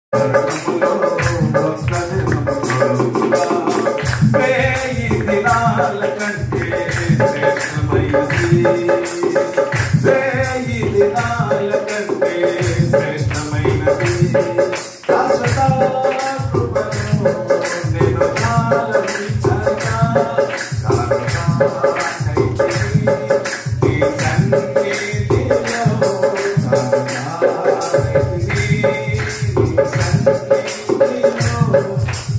వేయి దినాల కంటే శ్రేష్టమైనది వేయి దినాల కంటే శ్రేష్టమైనది శాశ్వత కృపను నేను ఆలపించగా కారణాకైతే నీ సన్నిధిలో కారణాకైతే నీ సన్నిధిలో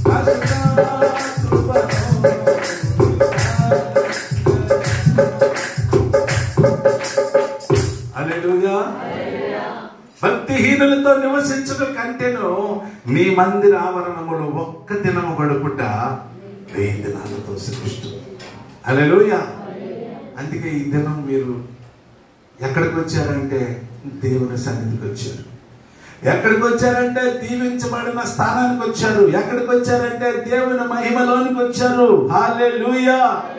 హల్లెలూయా భక్తిహీనులతో నివసించుట కంటేను నీ మందిర ఆవరణములు ఒక్క దినము గడుపుట వెయ్యి దినాలతో శ్రేష్ఠం హల్లెలూయా అందుకే ఈ దినం మీరు ఎక్కడికి వచ్చారంటే దేవుని సన్నిధికి వచ్చారు ఎక్కడికి వచ్చారంటే దీవించబడిన స్థానానికి వచ్చారు ఎక్కడికి వచ్చారంటే దేవుని మహిమలోనికి వచ్చారు హాలెలూయా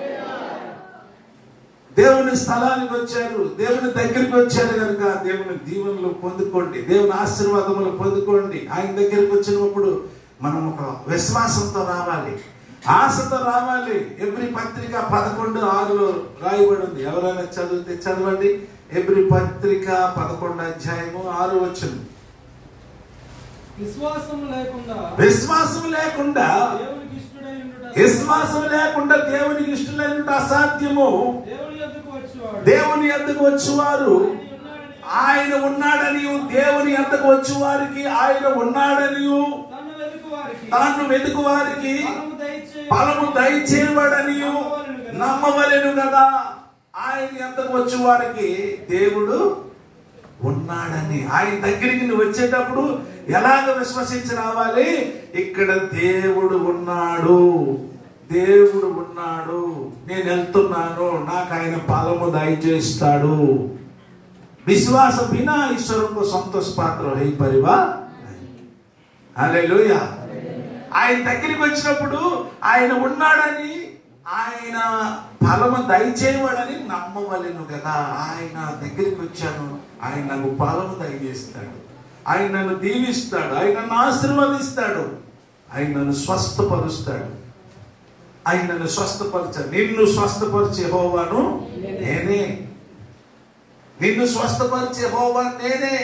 దేవుని స్థలానికి వచ్చారు దేవుని దగ్గరికి వచ్చారు కనుక దేవుని దీవెనలు పొందుకోండి దేవుని ఆశీర్వాదములు పొందుకోండి ఆయన దగ్గరికి వచ్చినప్పుడు మనం ఒక విశ్వాసంతో రావాలి ఆశతో రావాలి ఎవ్రీ పత్రిక పదకొండు ఆరులో రాయబడి ఉంది ఎవరైనా చదివితే చదవండి ఎవ్రీ పత్రిక పదకొండు అధ్యాయము ఆరు వచ్చింది విశ్వాసం లేకుండా విశ్వాసం లేకుండా దేవునికి ఇష్టడై ఉండుట విశ్వాసం లేకుండా దేవునికి ఇష్టమైనట అసాధ్యము దేవుని యొద్దకు వచ్చేవాడు దేవుని ఎద్దకు వచ్చువారు ఆయన ఉన్నాడని దేవుని ఎద్దకు వచ్చి వారికి ఆయన ఉన్నాడని తను వెతుకు వారికి తాను వెతుకు వారికి ఫలము దయచే ఫలము దయచేయబడని నమ్మవలెను కదా ఆయన ఎంతకు వచ్చి వారికి దేవుడు ఉన్నాడని ఆయన దగ్గరికి నువ్వు వచ్చేటప్పుడు ఎలాగ విశ్వసించి రావాలి ఇక్కడ దేవుడు ఉన్నాడు దేవుడు ఉన్నాడు నేను వెళ్తున్నాను నాకు ఆయన ఫలము దయచేస్తాడు విశ్వాస బినా ఈశ్వరుకు సంతోష పాత్ర హై పరివా హల్లెలూయా ఆయన దగ్గరికి వచ్చినప్పుడు ఆయన ఉన్నాడని ఆయన ఫలము దయచేయవాడని నమ్మవలెను కదా ఆయన దగ్గరికి వచ్చాను ఆయన నాకు ఫలము దయచేస్తాడు ఆయన నన్ను దీవిస్తాడు ఆయన నన్ను ఆశీర్వదిస్తాడు ఆయన నన్ను స్వస్థపరుస్తాడు ఆయన నన్ను స్వస్థపరచాడు నిన్ను స్వస్థపరిచే హోవాను నేనే నిన్ను స్వస్థపరిచే హోవా నేనే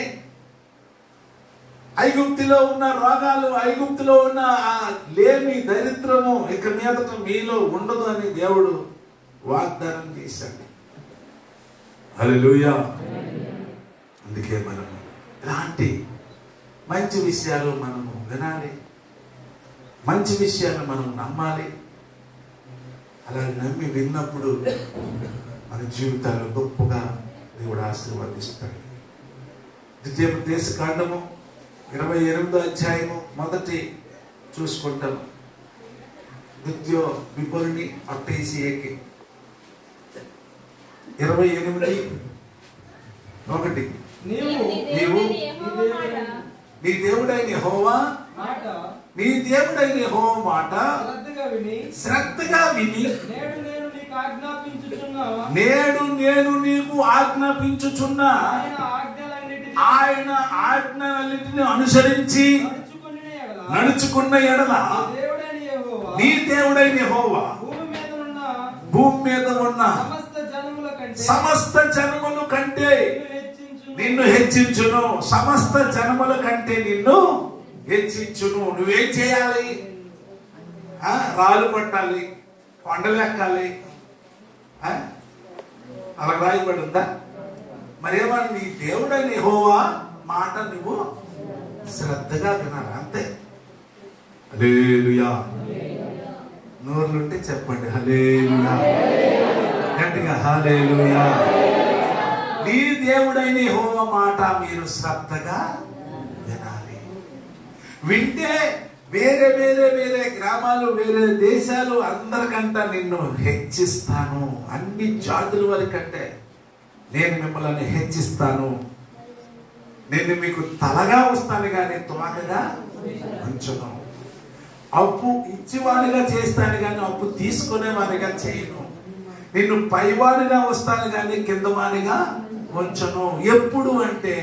ఐగుప్తిలో ఉన్న రోగాలు ఐగుప్తిలో ఉన్న ఆ లేమి దరిద్రము ఇక మీదట మీలో ఉండదు అని దేవుడు వాగ్దానం చేశాడు హల్లెలూయా అందుకే మనము ఇలాంటి మంచి విషయాలు మనము వినాలి మంచి విషయాలు మనం నమ్మాలి అలా నమ్మి విన్నప్పుడు మన జీవితాలు గొప్పగా దేవుడు ఆశీర్వదిస్తాడు ద్వితీయ దేశ కాండము ఇరవై ఎనిమిదో అధ్యాయము మొదటి చూసుకుంటాం ద్వితీయ విపురుని అట్టేసి ఏకి ఇరవై ఎనిమిది ఒకటి నీవు నీవు నీ దేవుడైన హోవా మాట నీ దేవుడైన హోవా మాట శ్రద్ధగా విని శ్రద్ధగా విని నేడు నేను నీకు ఆజ్ఞాపించుచున్నా నేడు నేను నీకు ఆజ్ఞాపించుచున్నా ఆయన ఆజ్ఞలన్నిటినీ ఆయన ఆజ్ఞలన్నిటిని అనుసరించి నడుచుకుని ఎడల నడుచుకున్న ఎడల నీ దేవుడైన యెహోవా నీ దేవుడైన హోవా భూమి మీద ఉన్న భూమి మీద ఉన్న సమస్త జనముల కంటే సమస్త జనముల కంటే నిన్ను హెచ్చించు నిన్ను హెచ్చించును సమస్త జనముల కంటే నిన్ను హెచ్చించును నువ్వేం చేయాలి ఆ, రాళ్ళు పట్టాలి కొండలు ఎక్కాలి ఆ? అలా రాయబడి ఉందా మరేమన్నా నీ దేవుడైన హోవా మాట నువ్వు శ్రద్ధగా వినాలి అంతే హల్లెలూయా నోర్లుంటే చెప్పండి హలేలుయా గట్టిగా హలేలుయా నీ దేవుడైన యెహోవా మాట మీరు శ్రద్ధగా వినాలి వింటే వేరే వేరే వేరే గ్రామాలు వేరే దేశాలు అందరికంటే నిన్ను హెచ్చిస్తాను అన్ని జాతుల వరకంటే నేను మిమ్మల్ని హెచ్చిస్తాను నేను మీకు తలగా వస్తాను కానీ తోకగా ఉంచను అప్పు ఇచ్చేవాడిగా చేస్తాను కానీ అప్పు తీసుకునేవాడిగా చేయను నిన్ను పైవాడిగా వస్తాను కానీ కిందవాడిగా ఉంచను ఎప్పుడు అంటే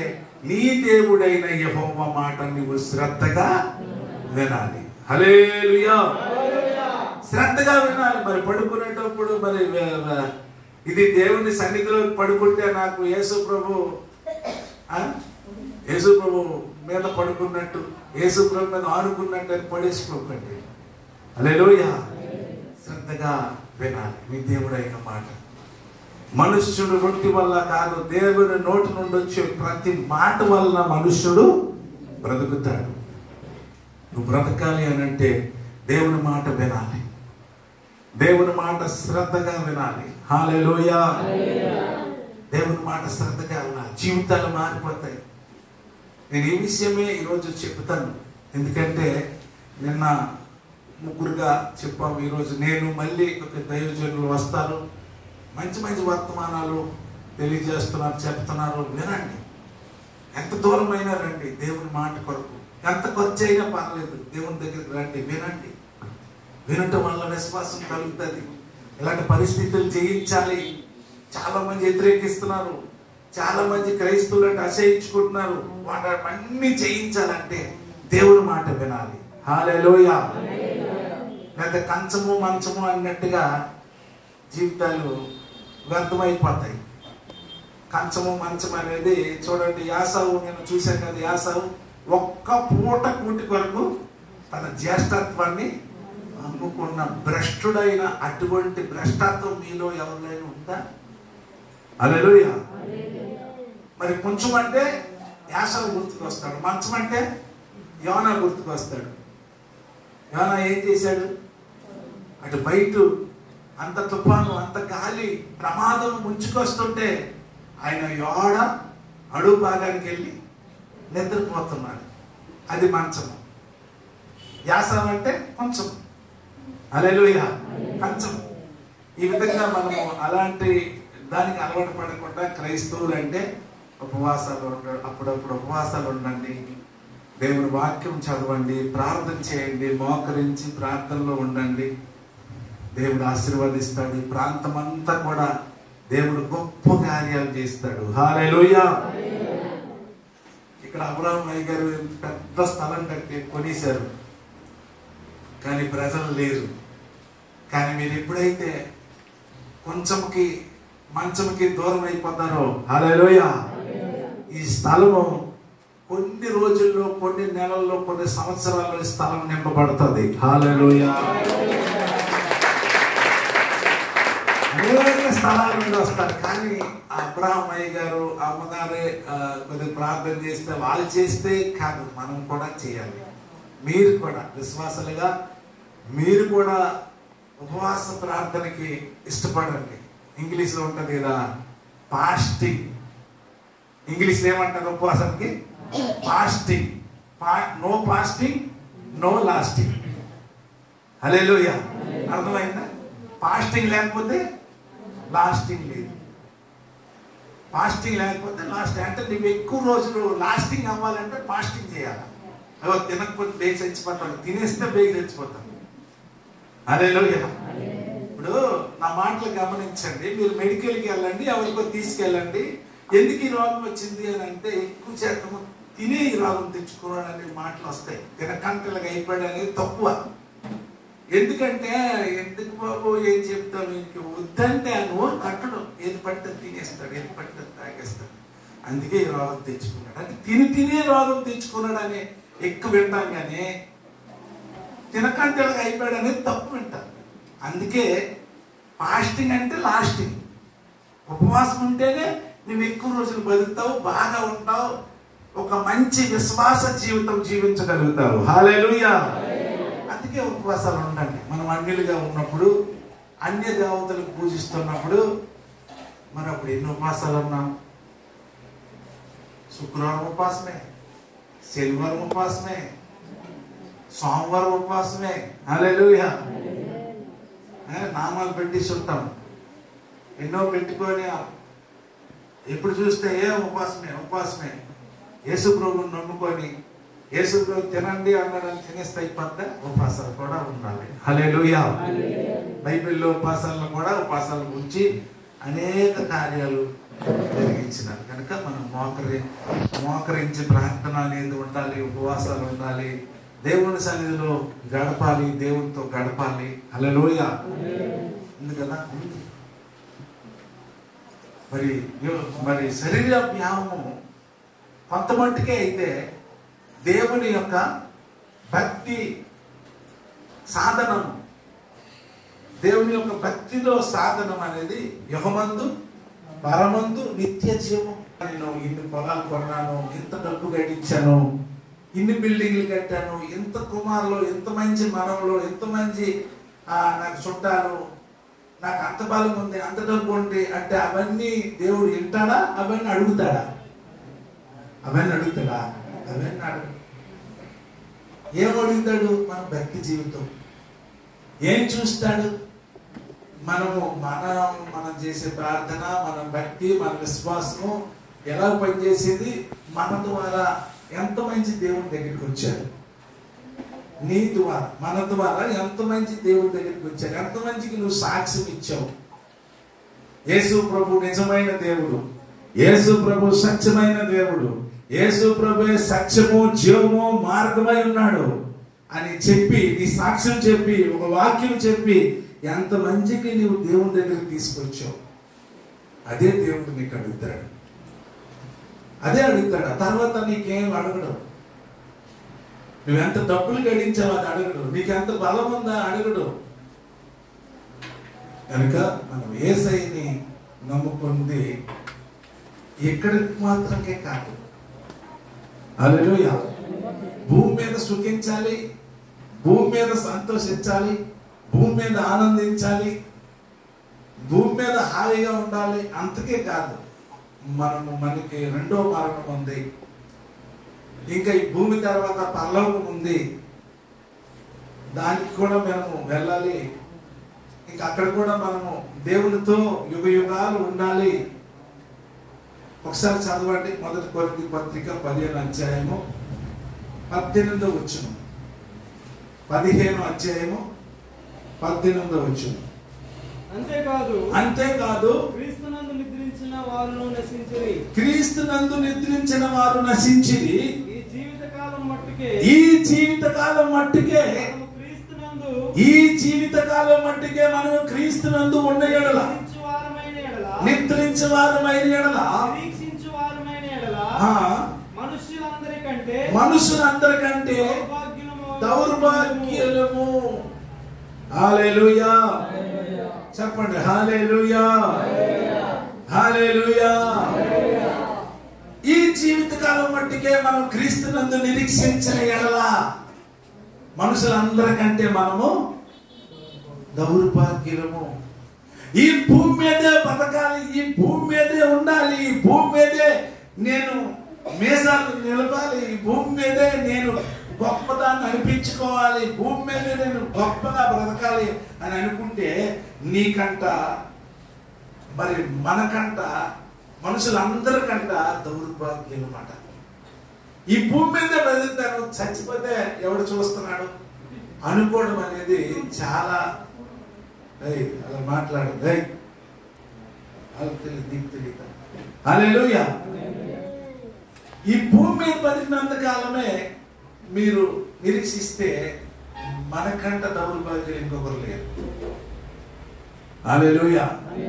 నీ దేవుడైన యెహోవా మాట నువ్వు శ్రద్ధగా వినాలి హల్లెలూయా శ్రద్ధగా వినాలి మరి పడుకునేటప్పుడు మరి వ- వ- ఇది దేవుని సన్నిధిలో పడుకుంటే నాకు యేసు ప్రభు ఆ? యేసు ప్రభు మీద పడుకున్నట్టు యేసు ప్రభు మీద ఆనుకున్నట్టు అని పడేసుకోకండి హల్లెలూయా శ్రద్ధగా వినాలి మీ దేవుడైన మాట మనుష్యుడు రొట్టి వల్ల కాదు దేవుని నోటి నుండి వచ్చే ప్రతి మాట వలన మనుష్యుడు బ్రతుకుతాడు నువ్వు బ్రతకాలి అని అంటే దేవుని మాట వినాలి దేవుని మాట శ్రద్ధగా వినాలి హాలేలోయా దేవుని మాట శ్రద్ధగా వినాలి జీవితాలు మారిపోతాయి నేను ఈ విషయమే ఈరోజు చెప్తాను ఎందుకంటే నిన్న ముగ్గురుగా చెప్పాము ఈరోజు నేను మళ్ళీ ఒక దైవజనులు వస్తారు మంచి మంచి వర్తమానాలు తెలియజేస్తున్నారు చెప్తున్నారు వినండి ఎంత దూరమైనా రండి దేవుని మాట కొరకు ఎంత ఖర్చు అయినా పర్లేదు దేవుని దగ్గరికి రండి వినండి వినటం వల్ల విశ్వాసం కలుగుతుంది ఇలాంటి పరిస్థితులు జయించాలి చాలా మంది వ్యతిరేకిస్తున్నారు చాలా మంది క్రైస్తవులు అంటే అసహించుకుంటున్నారు వాటి అన్ని జయించాలంటే దేవుని మాట వినాలి హాలేలోయ లేదా కంచము మంచము అన్నట్టుగా జీవితాలు వ్యర్థమైపోతాయి కంచము మంచం అనేది చూడండి యాసావు నేను చూశాను కదా యాసావు ఒక్క పూట కూటి కొరకు తన జ్యేష్ఠత్వాన్ని అమ్ముకున్న భ్రష్టుడైన అటువంటి భ్రష్టత్వం మీలో ఎవరినైనా ఉందా అలెలుయ మరి కొంచెం అంటే యాసవు గుర్తుకొస్తాడు మంచం అంటే యోనా గుర్తుకొస్తాడు యోనా ఏం చేశాడు అటు బయట అంత తుఫాను అంత గాలి ప్రమాదం ముంచుకొస్తుంటే ఆయన యోడ అడుగు భాగానికి వెళ్ళి నిద్రపోతున్నాడు అది మంచము యాసం అంటే కొంచెం అలెలుయ కంచం ఈ విధంగా మనము అలాంటి దానికి అలవాటు పడకుండా క్రైస్తవులు అంటే ఉపవాసాలు ఉండ అప్పుడప్పుడు ఉపవాసాలు ఉండండి దేవుని వాక్యం చదవండి ప్రార్థన చేయండి మోకరించి ప్రార్థనలో ఉండండి దేవుడు ఆశీర్వదిస్తాడు ఈ ప్రాంతం అంతా కూడా దేవుడు గొప్ప కార్యాలు చేస్తాడు హాలేలుయా ఇక్కడ అబ్రాహం అయ్య గారు పెద్ద స్థలం కట్టి కొనేశారు కానీ ప్రజలు లేరు కానీ మీరు ఎప్పుడైతే కొంచెంకి మంచంకి దూరం అయిపోతారో హాలేలుయ ఈ స్థలము కొన్ని రోజుల్లో కొన్ని నెలల్లో కొన్ని సంవత్సరాల్లో ఈ స్థలం నింపబడుతుంది హాలేలుయ అనేక స్థలాల నుండి వస్తారు కానీ ఆ అబ్రహం అయ్య గారు ఆ అమ్మగారు ఆ, కొద్దిగా ప్రార్థన చేస్తే వాళ్ళు చేస్తే కాదు మనం కూడా చేయాలి మీరు కూడా విశ్వాసాలుగా మీరు కూడా ఉపవాస ప్రార్థనకి ఇష్టపడండి ఇంగ్లీష్లో ఉంటుంది కదా ఫాస్టింగ్ ఇంగ్లీష్లో ఏమంటారు ఉపవాసానికి fasting no fasting no lasting hallelujah అర్థమైందా ఫాస్టింగ్ లేకపోతే లాస్టింగ్ లేదు ఫాస్టింగ్ లేకపోతే లాస్ట్ అంటే నువ్వు ఎక్కువ రోజులు లాస్టింగ్ అవ్వాలంటే ఫాస్టింగ్ చేయాలి అదో తినకపోతే బేగ చచ్చిపోతాడు తినేస్తే బేగ చచ్చిపోతాడు అదే ఇప్పుడు నా మాటలు గమనించండి మీరు మెడికల్కి వెళ్ళండి ఎవరికో తీసుకెళ్ళండి ఎందుకు ఈ రోగం వచ్చింది అని అంటే ఎక్కువ శాతం తినే ఈ రోగం తెచ్చుకోవడం అనే మాటలు వస్తాయి తినకంటలుగా అయిపోయాడు అనేది తక్కువ ఎందుకంటే ఎందుకు బాబు ఏం చెప్తావు ఇంక వద్దంటే ఆ నోరు కట్టడం ఏది పడితే తినేస్తాడు ఏది పడితే తాగేస్తాడు అందుకే ఈ రోగం తెచ్చుకున్నాడు అంటే తిని తినే రోగం తెచ్చుకున్నాడు అని ఎక్కువ వింటాం కానీ తినకంటలుగా అయిపోయాడు అనేది తప్పు వింటాం అందుకే ఫాస్టింగ్ అంటే లాస్టింగ్ ఉపవాసం ఉంటేనే నువ్వు ఎక్కువ రోజులు బతుకుతావు బాగా ఉంటావు ఒక మంచి విశ్వాస జీవితం జీవించగలుగుతావు హాలేలుయా అందుకే ఉపవాసాలు ఉండండి మనం అన్యులుగా ఉన్నప్పుడు అన్య దేవతలకు పూజిస్తున్నప్పుడు మరి అప్పుడు ఎన్ని ఉపవాసాలు ఉన్నాం శుక్రవారం ఉపవాసమే శనివారం ఉపవాసమే సోమవారం ఉపవాసమే హల్లెలూయా ఏ, నామాలు పెట్టేసి ఉంటాం ఎన్నో పెట్టుకొని ఎప్పుడు చూస్తే ఏ ఉపవాసమే ఉపవాసమే యేసు ప్రభుని నమ్ముకొని యేసు ప్రభు తినండి అన్నాడని తినేస్తే అయిపోద్దా ఉపవాసాలు కూడా ఉండాలి హల్లెలూయా బైబిల్లో ఉపాసాలను కూడా ఉపాసాల గురించి అనేక కార్యాలు జరిగించినారు కనుక మనం మోకరి మోకరించి ప్రార్థన అనేది ఉండాలి ఉపవాసాలు ఉండాలి దేవుని సన్నిధిలో గడపాలి దేవునితో గడపాలి హల్లెలూయ ఉంది కదా మరి యో- మరి శరీర వ్యాయామము కొంత మట్టుకే అయితే దేవుని యొక్క భక్తి సాధనము దేవుని యొక్క భక్తిలో సాధనం అనేది యుగమందు పరమందు నిత్య జీవం నేను ఇన్ని పొలాలు కొన్నాను ఇంత డబ్బు గడించాను ఇన్ని బిల్డింగ్లు కట్టాను ఇంత కుమారులు ఎంత మంచి మనవలు ఎంత మంచి ఆ, నాకు చుట్టాలు నాకు అంత బలం ఉంది అంత డబ్బు ఉంది అంటే అవన్నీ దేవుడు వింటాడా అవన్నీ అడుగుతాడా అవన్నీ అడుగుతాడా అవన్నీ అడుగు ఏం అడుగుతాడు మన భక్తి జీవితం ఏం చూస్తాడు మనము మనం మనం చేసే ప్రార్థన మన భక్తి మన విశ్వాసము ఎలా పనిచేసేది మన ద్వారా ఎంత మంచి దేవుని దగ్గరికి వచ్చారు నీ ద్వారా మన ద్వారా ఎంత మంచి దేవుని దగ్గరికి వచ్చారు ఎంత మంచికి నువ్వు సాక్ష్యం ఇచ్చావు యేసు ప్రభు నిజమైన దేవుడు యేసు ప్రభు సత్యమైన దేవుడు యేసు ప్రభు సత్యము జీవము మార్గమై ఉన్నాడు అని చెప్పి నీ సాక్ష్యం చెప్పి ఒక వాక్యం చెప్పి ఎంత మంచికి నీవు దేవుని దగ్గరికి తీసుకొచ్చావు అదే దేవుడు నీకు అడుగుతాడు అదే అడుగుతాడు ఆ తర్వాత నీకేం అడగడు నువ్వెంత డబ్బులు గడించావు అది అడగడు నీకెంత బలం ఉందా అడగడు కనుక మనం ఏసైని నమ్ముకుంది ఇక్కడికి మాత్రమే కాదు అలెలుయ భూమి మీద సుఖించాలి భూమి మీద సంతోషించాలి భూమి మీద ఆనందించాలి భూమి మీద హాయిగా ఉండాలి అంతకే కాదు మనము మనకి రెండో మరణం ఉంది ఇంకా ఈ భూమి తర్వాత పరలోకం ఉంది దానికి కూడా మనము వెళ్ళాలి ఇంకా అక్కడ కూడా మనము దేవునితో యుగ యుగాలు ఉండాలి ఒకసారి చదవండి మొదటి కొరింథీ పత్రిక పదిహేను అధ్యాయము పద్దెనిమిదో వచ్చును పదిహేను అధ్యాయము పద్దెనిమిదో వచ్చును అంతేకాదు అంతేకాదు క్రీస్తునందు నిద్రించిన వారును నశించిరి క్రీస్తునందు నిద్రించిన వారు నశించిరి ఈ జీవిత కాలం మట్టుకే ఈ జీవితకాలం మట్టుకే మనము క్రీస్తునందు ఈ జీవితకాలం మట్టుకే మనం క్రీస్తునందు ఉన్న ఎడల నిరీక్షించు వారమైన ఎడల నిద్రించే వారమైన ఎడల నిరీక్షించు వారమైన ఎడల ఆ, మనుష్యులందరికంటే మనుషులందరికంటే దౌర్భాగ్యులము దౌర్భాగ్యులము హాలేలుయా చెప్పండి హాలేలుయా హాలేలుయా ఈ జీవితకాలం మట్టికే మనం క్రీస్తునందు నిరీక్షించిన ఎడల మనుషులందరికంటే మనము దౌర్భాగ్యులము ఈ భూమి మీదే బతకాలి ఈ భూమి మీదే ఉండాలి ఈ భూమి మీదే నేను మీసాలు నిలపాలి ఈ భూమి మీదే నేను గొప్పదాన్ని అనిపించుకోవాలి భూమి మీదే నేను గొప్పగా బ్రతకాలి అని అనుకుంటే నీకంట మరి మనకంట మనుషులందరికంట దౌర్భాగ్యం అన్నమాట ఈ భూమి మీద బ్రతుకుతాను చచ్చిపోతే ఎవడు చూస్తున్నాడు అనుకోవడం అనేది చాలా ఏయ్, అలా మాట్లాడు ఏయ్. వాళ్ళకి తెలియదు నీకు తెలియదు హల్లెలూయా ఈ భూమి మీద బతికినంత కాలమే మీరు నిరీక్షిస్తే మనకంట దౌర్భాగ్యం ఇంకొకరు లేరు హల్లెలూయా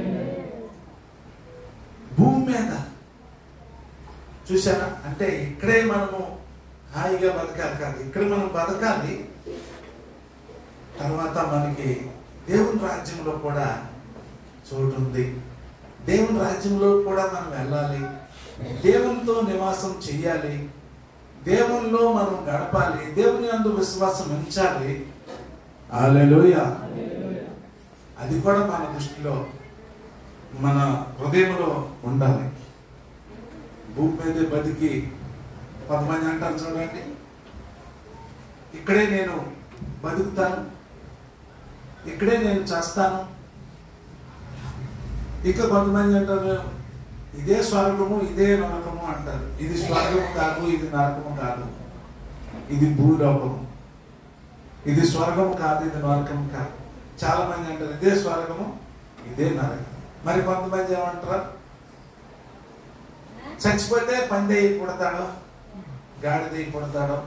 భూమి మీద చూసారా అంటే ఇక్కడే మనము హాయిగా బతకాలి కాదు ఇక్కడ మనం బతకాలి తర్వాత మనకి దేవుని రాజ్యంలో కూడా చోటు ఉంది దేవుని రాజ్యంలో కూడా మనం వెళ్ళాలి దేవునితో నివాసం చెయ్యాలి దేవునిలో మనం గడపాలి దేవుని అందు విశ్వాసం ఉంచాలి హల్లెలూయా అది కూడా మన దృష్టిలో మన హృదయంలో ఉండాలి భూమి మీద బతికి కొంతమంది అంటారు చూడండి ఇక్కడే నేను బతుకుతాను ఇక్కడే నేను చేస్తాను ఇక కొంతమంది అంటారు ఇదే స్వర్గము ఇదే నరకము అంటారు ఇది స్వర్గము కాదు ఇది నరకము కాదు ఇది భూలోకము ఇది స్వర్గము కాదు ఇది నరకము కాదు చాలా మంది అంటారు ఇదే స్వర్గము ఇదే నరకం మరి కొంతమంది ఏమంటారు చచ్చిపోతే పంది పుడతాడు గాడిద పుడతాడు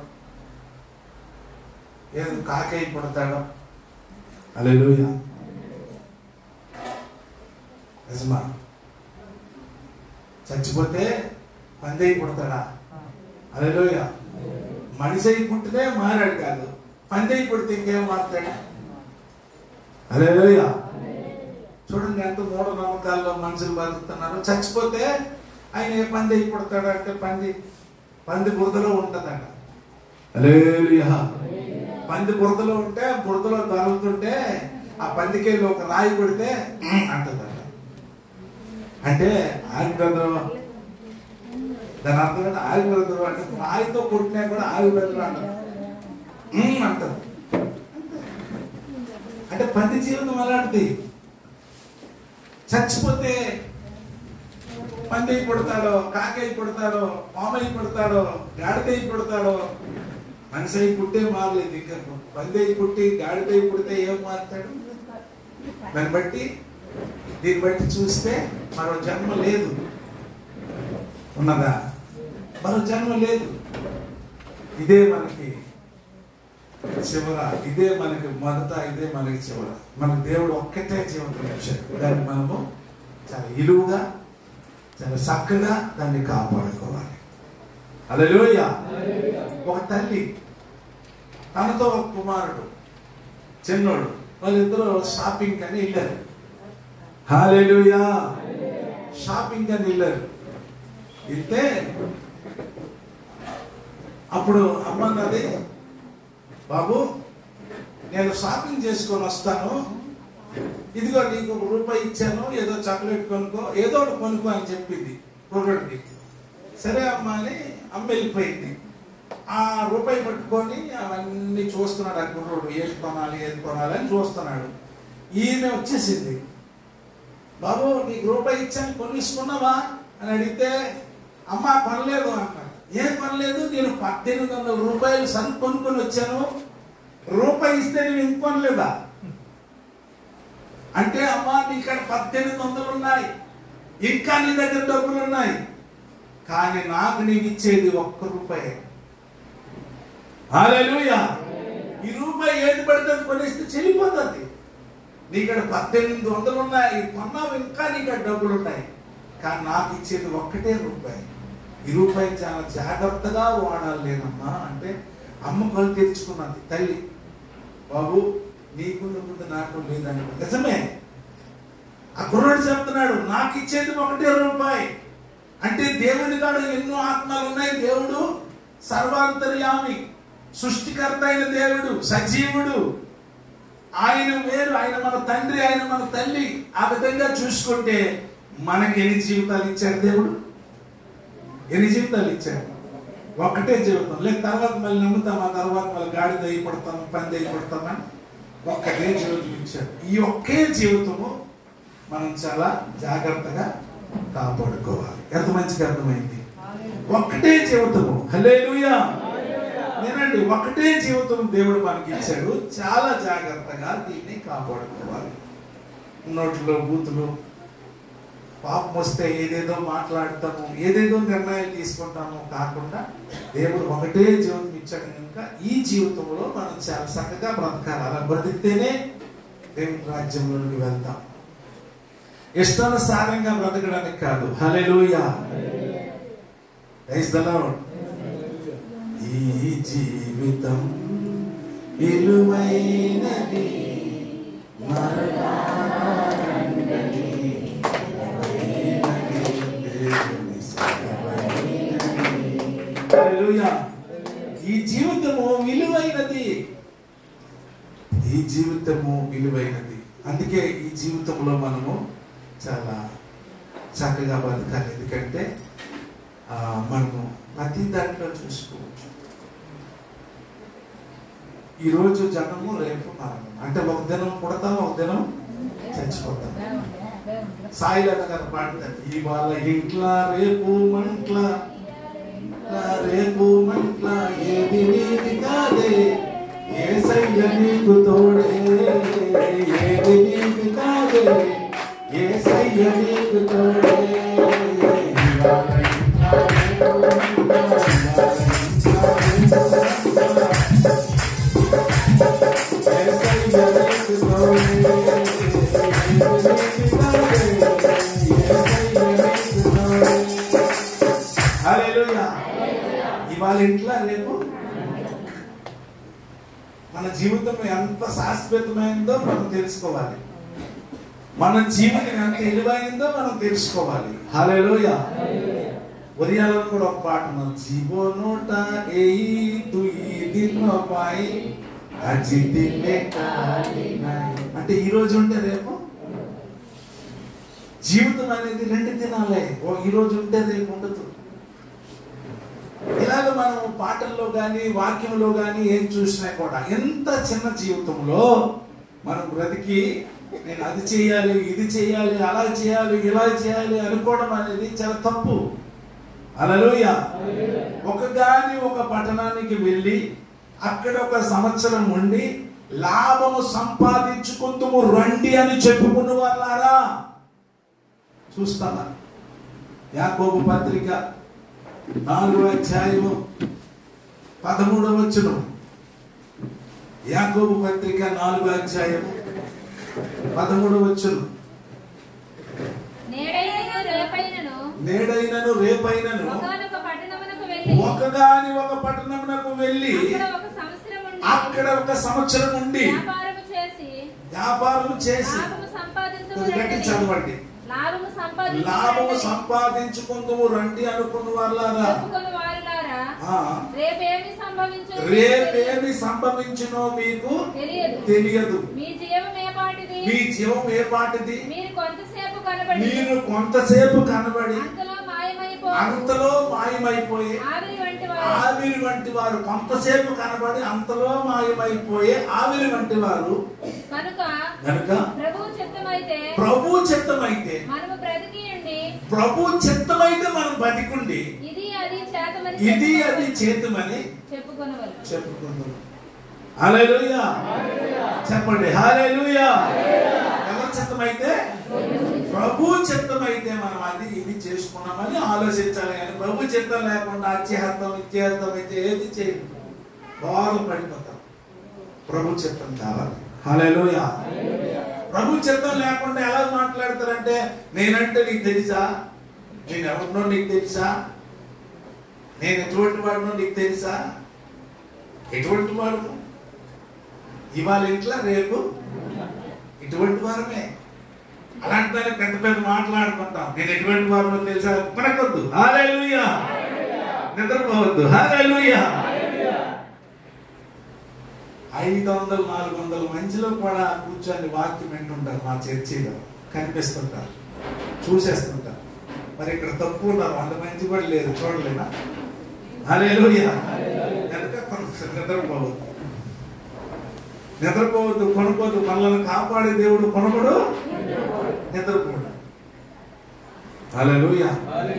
ఏదో కాకై పుడతాడు అలెలుయ నిజమా చచ్చిపోతే పంది పుడతాడా అలెలుయ మనిషి అయి పుట్టినే మారాడు కాదు పంది అయి పుడితే ఇంకేం మారుతాడు అలెలుయ చూడండి ఎంత మూఢ నమ్మకాల్లో మనుషులు బతుకుతున్నారు చచ్చిపోతే ఆయన ఏ పంది అయి పుడతాడు అంటే పంది పంది బురదలో ఉంటుందట అలేలుయా పంది బురదలో ఉంటే బురదలో తగులుతుంటే ఆ పందికేళ్ళు ఒక రాయి కొడితే "ఉమ్" అంటుందట అంటే ఆగి బ్రదరు దాని అర్థం ఏంటి? ఆగి బ్రదరు అంటే రాయితో కొట్టినా కూడా ఆగి బ్రదరు అంటారు "ఉమ్" అంటారు అంటే పంది జీవితం అలాంటిది చచ్చిపోతే పంది పుడతాడో కాకై పుడతాడో పామై పుడతాడో గాడిదై పుడతాడో మనిషి అయి పుట్టే మారలేదు ఇంకా పంది అయి పుట్టి గాడిదై పుడితే ఏం మారుతాడు దాన్ని బట్టి దీన్ని బట్టి చూస్తే మరో జన్మ లేదు ఉన్నదా మరో జన్మ లేదు ఇదే మనకి చివర ఇదే మనకి మొదట ఇదే మనకి చివర మనకి దేవుడు ఒక్కటే జీవితం ఇచ్చాడు దాన్ని మనము చాలా ఇలువుగా చాలా చక్కగా దాన్ని కాపాడుకోవాలి అలలోయ ఒక తల్లి తనతో ఒక కుమారుడు చిన్నోడు వాళ్ళిద్దరూ షాపింగ్ అని వెళ్ళారు హాలేలుయా షాపింగ్ అని వెళ్ళారు వెళ్తే అప్పుడు అమ్మ అన్నది బాబు నేను షాపింగ్ చేసుకొని వస్తాను ఇదిగో నీకు ఒక రూపాయి ఇచ్చాను ఏదో చాక్లెట్ కొనుక్కో ఏదో ఒకటి కొనుక్కో అని చెప్పింది కుర్రడికి సరే అమ్మ అని అమ్మ వెళ్ళిపోయింది ఆ రూపాయి పట్టుకొని అవన్నీ చూస్తున్నాడు ఆ కుర్రోడు ఏది కొనాలి ఏది కొనాలి అని చూస్తున్నాడు ఈయన వచ్చేసింది బాబు నీకు రూపాయి ఇచ్చాను కొనిసుకున్నావా అని అడిగితే అమ్మ పర్లేదు అన్నాడు ఏం పర్లేదు నేను పద్దెనిమిది వందల రూపాయలు సరుకు కొనుక్కొని వచ్చాను రూపాయి ఇస్తే నేను ఇంకొనలేదా అంటే అమ్మా నీ ఇక్కడ పద్దెనిమిది వందలు ఉన్నాయి ఇంకా నీ దగ్గర డబ్బులు ఉన్నాయి కానీ నాకు నీకు ఇచ్చేది ఒక్క రూపాయి హాలేలుయా ఈ రూపాయి ఏది పడితే అది కొనేస్తే చెల్లిపోతుంది నీ ఇక్కడ పద్దెనిమిది వందలు ఉన్నాయి కొన్నావు ఇంకా నీ ఇక్కడ డబ్బులు ఉన్నాయి కానీ నాకు ఇచ్చేది ఒక్కటే రూపాయి ఈ రూపాయి చాలా జాగ్రత్తగా వాడాలి లేనమ్మా అంటే అమ్మ కళ్ళు తెరుచుకున్నది తల్లి బాబు నీకున్న ముందు నాకు లేదని నిజమే ఆ కుర్రాడు చెప్తున్నాడు నాకు ఇచ్చేది ఒకటే రూపాయి అంటే దేవుని కాడు ఎన్నో ఆత్మలు ఉన్నాయి దేవుడు సర్వాంతర్యామి సృష్టికర్త అయిన దేవుడు సజీవుడు ఆయన వేరు ఆయన మన తండ్రి ఆయన మన తల్లి ఆ విధంగా చూసుకుంటే మనకి ఎన్ని జీవితాలు ఇచ్చాడు దేవుడు ఎన్ని జీవితాలు ఇచ్చాడు ఒక్కటే జీవితం లేదు తర్వాత మళ్ళీ నమ్ముతాం ఆ తర్వాత మళ్ళీ గాడిద అయి పడతాం పంది అయి పడతామని ఒక్కటే జీవితం ఇచ్చాడు ఈ ఒకే జీవితము మనం చాలా జాగ్రత్తగా కాపాడుకోవాలి ఎంత మంచిగా అర్థమైంది ఒక్కటే జీవితము హల్లెలూయా నేనండి ఒకటే జీవితం దేవుడు మనకి ఇచ్చాడు చాలా జాగ్రత్తగా దీన్ని కాపాడుకోవాలి నోట్లో బూతులు పాపం వస్తే ఏదేదో మాట్లాడతాము ఏదేదో నిర్ణయాలు తీసుకుంటాము కాకుండా దేవుడు ఒకటే జీవితం ఇచ్చాడు కనుక ఈ జీవితంలో మనం చాలా చక్కగా బ్రతకాలి అలా బ్రతికితేనే దేవుని రాజ్యంలోనికి వెళ్తాం ఇష్టానుసారంగా బ్రతకడానికి కాదు హల్లెలూయా ప్రైజ్ ద లార్డ్ ఈ జీవితం విలువైనది హల్లెలూయా. ఈ జీవితము విలువైనది ఈ జీవితము విలువైనది అందుకే ఈ జీవితంలో మనము చాలా చక్కగా బతకాలి ఎందుకంటే ఆ, మనము ప్రతి దాంట్లో చూసుకోవచ్చు ఈరోజు జనము రేపు మరణం అంటే ఒక దినం పుడతాం ఒక దినం చచ్చిపోతాం సాయిలత గారు పాడతారు ఇవాళ ఇంట్ల రేపు మంట్ల ఇంట్ల రేపు మంట్ల ఏది నీది కాదే ఏసయ్య నీకు తోడే ఏది నీది కాదే ఏసయ్య నీకు తోడే ఇవాళ ఇంట్ల మన జీవితం ఎంత శాశ్వతమైందో మనం తెలుసుకోవాలి మన జీవితం ఎంత విలువైందో మనం తెలుసుకోవాలి హలోయ ఉదయాలలో కూడా ఒక పాట మన జీవనోట ఏయి తుయి దిన్నో పాయి అజి దిల్లే కాలినాయి. అంటే ఈ రోజు ఉంటే రేపు జీవితం అనేది రెండు దినాలే ఓ ఈ రోజు ఉంటే రేపు ఉండదు ఇలాగ మనం పాటల్లో కానీ వాక్యంలో కానీ ఏం చూసినా కూడా ఎంత చిన్న జీవితంలో మనం బ్రతికి నేను అది చేయాలి ఇది చేయాలి అలా చేయాలి ఇలా చేయాలి అనుకోవడం అనేది చాలా తప్పు అలలోయ ఒక గాని ఒక పట్టణానికి వెళ్ళి అక్కడ ఒక సంవత్సరం ఉండి లాభము సంపాదించుకుందుము రండి అని చెప్పుకున్న వాళ్ళారా చూస్తామా యాకోబు పత్రిక నాలుగో అధ్యాయము పదమూడవ వచ్చును యాకోబు పత్రిక నాలుగో అధ్యాయము పదమూడవ వచ్చును నేడైనను రేపైనను నేడైనను రేపైనను ఒకనొక పట్టణమునకు వెళ్ళి ఒకగాని ఒక పట్టణమునకు వెళ్ళి అక్కడ ఒక సంవత్సరం ఉండి అక్కడ ఒక సంవత్సరం ఉండి వ్యాపారము చేసి వ్యాపారం చేసి లాభము సంపాదించుము కొద్ది గట్టి రండి. చదవండి లాభము సంపాదించుము లాభము రండి. సంపాదించుకుందుము రండి అనుకున్న వాళ్ళారా చెప్పుకొని వారులారా ఆ, రేపేమి సంభవించు రేపేమి సంభవించునో మీకు తెలియదు తెలియదు మీ జీవం ఏ పాటిది మీ జీవం ఏ పాటిది మీరు కొంతసేపు కనబడి మీరు కొంతసేపు కనబడి అంతలో మాయమైపో అంతలో మాయమైపోయి ఆవిరి వంటి వారు ఆవిరి వంటి వారు కొంతసేపు కనబడి అంతలో మాయమైపోయే ఆవిరి వంటి వారు కనుక గనుక ప్రభువు చిత్తమైతే ప్రభు చిత్తమైతే మనము బ్రతికియండి ప్రభు చిత్తమైతే మనం బతికుండి ఇది అది చేతమని ఇది చెప్పుకొనవలెను. అది చేతుమని చెప్పుకొనవలెను. చెప్పుకుందాం హల్లెలూయా చెప్పండి హల్లెలూయా ఎవరి చిత్తమైతే ప్రభు చిత్తమైతే మనం అది ఇది చేసుకున్నామని ఆలోచించాలి కానీ ప్రభు చిత్తం లేకుండా అత్యహత్తం ఇత్యహత్తం ఇచ్చే ఏది చేయదు బాగా పడిపోతాం ప్రభు చిత్తం కావాలి హల్లెలూయా ప్రభు చిత్తం లేకుండా ఎలా మాట్లాడతారంటే నేనంటే నీకు తెలుసా నేను ఎవరినో నీకు తెలుసా నేను ఎటువంటి వాడినో నీకు తెలుసా ఎటువంటి వాడు ఇవాళ ఇంట్లో రేపు ఇటువంటి వారమే అలాంటి దానికి పెద్ద పెద్ద మాట్లాడుకుంటాం నేను ఎటువంటి వారినో తెలుసా పడకొద్దు హాలేలుయా నిద్రపోవద్దు హాలేలుయా ఐదు వందలు నాలుగు వందల మందిలో కూడా కూర్చొని వాక్యం వింటుంటారు మా చర్చిలో కనిపిస్తుంటారు చూసేస్తుంటారు మరి ఇక్కడ తప్పు ఉన్నారు వంద మంది కూడా లేదు చూడలేనా హల్లెలూయా కనుక కొంత నిద్రపోవద్దు నిద్రపోవద్దు కొనుక్కోవద్దు మనల్ని కాపాడే దేవుడు కొనుగోడు నిద్రపోడు హల్లెలూయా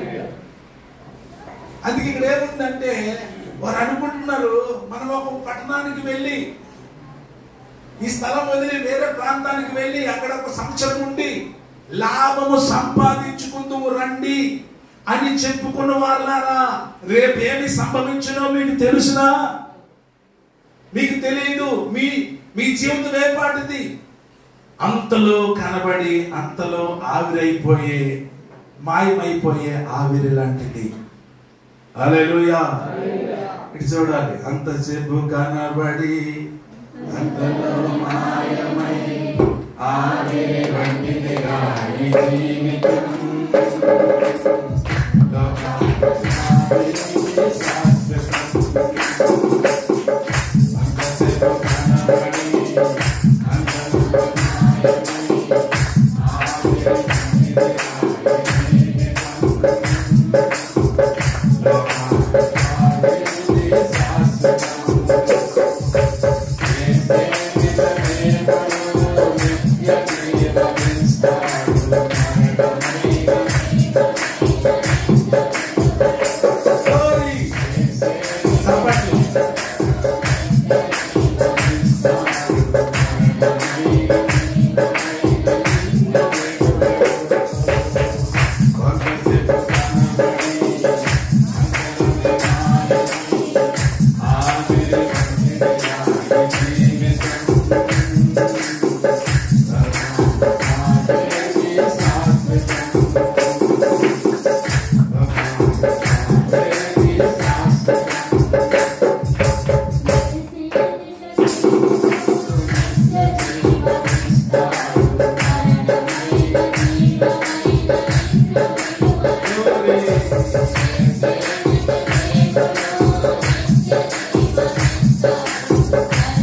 అందుకే ఇక్కడ ఏముందంటే వారు అనుకుంటున్నారు మనం ఒక పట్టణానికి వెళ్ళి ఈ స్థలం వదిలి వేరే ప్రాంతానికి వెళ్ళి అక్కడ ఒక సంవత్సరం ఉండి లాభము సంపాదించుకుందుము రండి అని చెప్పుకున్న వాళ్ళారా రేపేమి సంభవించునో మీకు తెలుసునా మీకు తెలియదు మీ మీ జీవితం ఏపాటిది అంతలో కనబడి అంతలో ఆవిరైపోయే మాయమైపోయే ఆవిరి లాంటిది అలెలుయా ఇటు చూడాలి అంతసేపు కనబడి అంతలో మాయమై ఆవిరి వంటిదిగా ఈ జీవితం అంతసేపు కనబడి అంతలో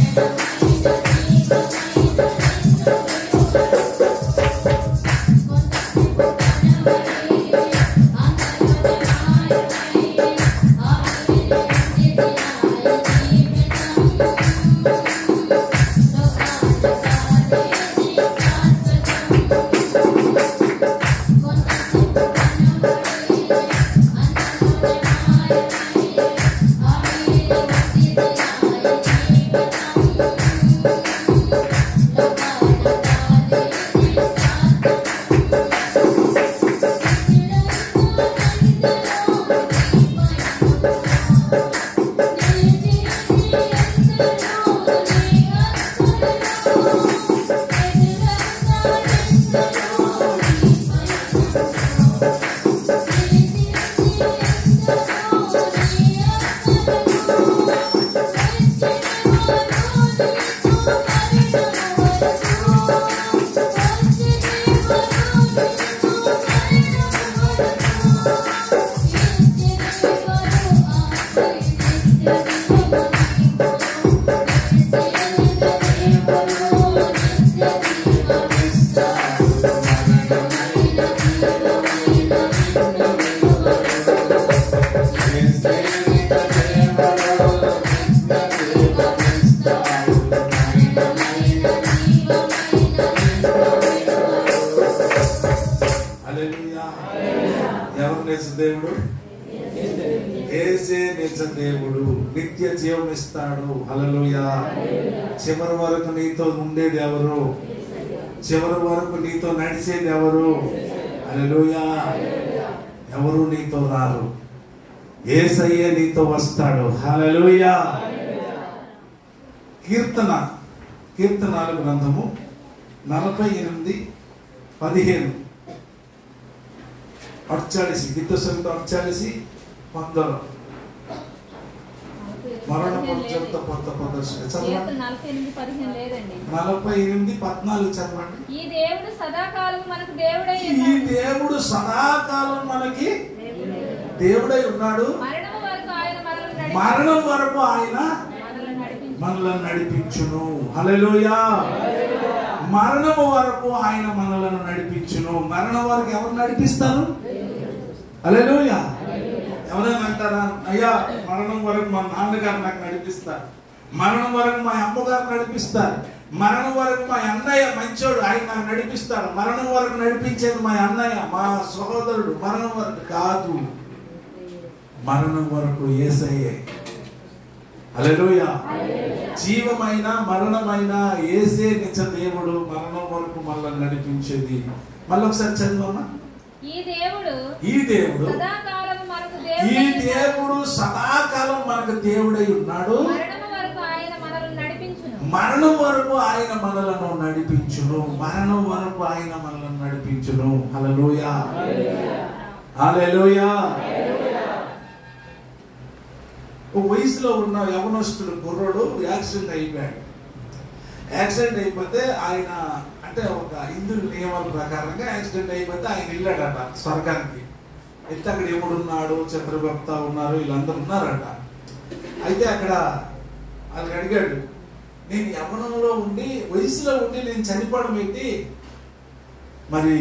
హల్లెలూయా. ఎవరు నిజ దేవుడు ఏసే నిజ దేవుడు నిత్య జీవం ఇస్తాడు హల్లెలూయా చివరి వరకు నీతో ఉండేది ఎవరు చివరి వరకు నీతో నడిచేది ఎవరు హల్లెలూయా ఎవరు నీతో రారు ఏసయ్యే నీతో వస్తాడు హల్లెలూయా కీర్తన కీర్తనాలు గ్రంథము నలభై ఎనిమిది పదిహేను అడ్చాలిసి గీత సంగీత అడ్చాలిసి పందరు మరణ చెప్తా కొత్త ప్రదర్శన చదవండి కీర్తన నలభై ఎనిమిది పదిహేను లేదండి నలభై ఎనిమిది పద్నాలుగు చదవండి ఈ దేవుడు సదాకాలం మనకు దేవుడై ఈ ఉన్నాడు. దేవుడు సదాకాలం మనకి దేవుడై ఉన్నాడు. దేవుడై ఉన్నాడు మరణం వరకు ఆయన మనల్ని నడిపి- మరణం వరకు ఆయన మనల్ని నడిపించు మనలను నడిపించును హల్లెలూయా మరణము వరకు ఆయన మనలను నడిపించును మరణం వరకు ఎవరు నడిపిస్తారు హల్లెలూయా ఎవరైనా అంటారా అయ్యా మరణం వరకు మా నాన్నగారు నాకు నడిపిస్తారు మరణం వరకు మా అమ్మగారు నడిపిస్తారు మరణం వరకు మా అన్నయ్య మంచోడు ఆయన నాకు నడిపిస్తాడు మరణం వరకు నడిపించేది మా అన్నయ్య మా సహోదరుడు మరణం వరకు కాదు మరణం వరకు ఏసయ్యే హల్లెలూయా జీవమైన మరణమైన ఏసే నిజ దేవుడు మరణం వరకు మనల్ని నడిపించేది మళ్ళీ ఒకసారి చదివమ్మా ఈ దేవుడు ఈ దేవుడు సదాకాలం మనకు ఈ దేవుడై ఉన్నాడు. దేవుడు సదాకాలం మనకు దేవుడై ఉన్నాడు మరణం వరకు ఆయన మనల్ని నడిపించును మరణం వరకు ఆయన మనలను నడిపించును మరణం వరకు ఆయన మనలను నడిపించును హల్లెలూయా హల్లెలూయా ఓ వయసులో ఉన్న యవనస్తుడు కుర్రోడు యాక్సిడెంట్ అయిపోయాడు యాక్సిడెంట్ అయిపోతే ఆయన అంటే ఒక హిందూ నియమాల ప్రకారంగా యాక్సిడెంట్ అయిపోతే ఆయన వెళ్ళాడట స్వర్గానికి వెళ్తే అక్కడ ఎముడు ఉన్నాడు చంద్రగుప్త ఉన్నారు వీళ్ళందరూ ఉన్నారట అయితే అక్కడ అది అడిగాడు నేను యవనంలో ఉండి వయసులో ఉండి నేను చనిపోవడం ఏంటి మరి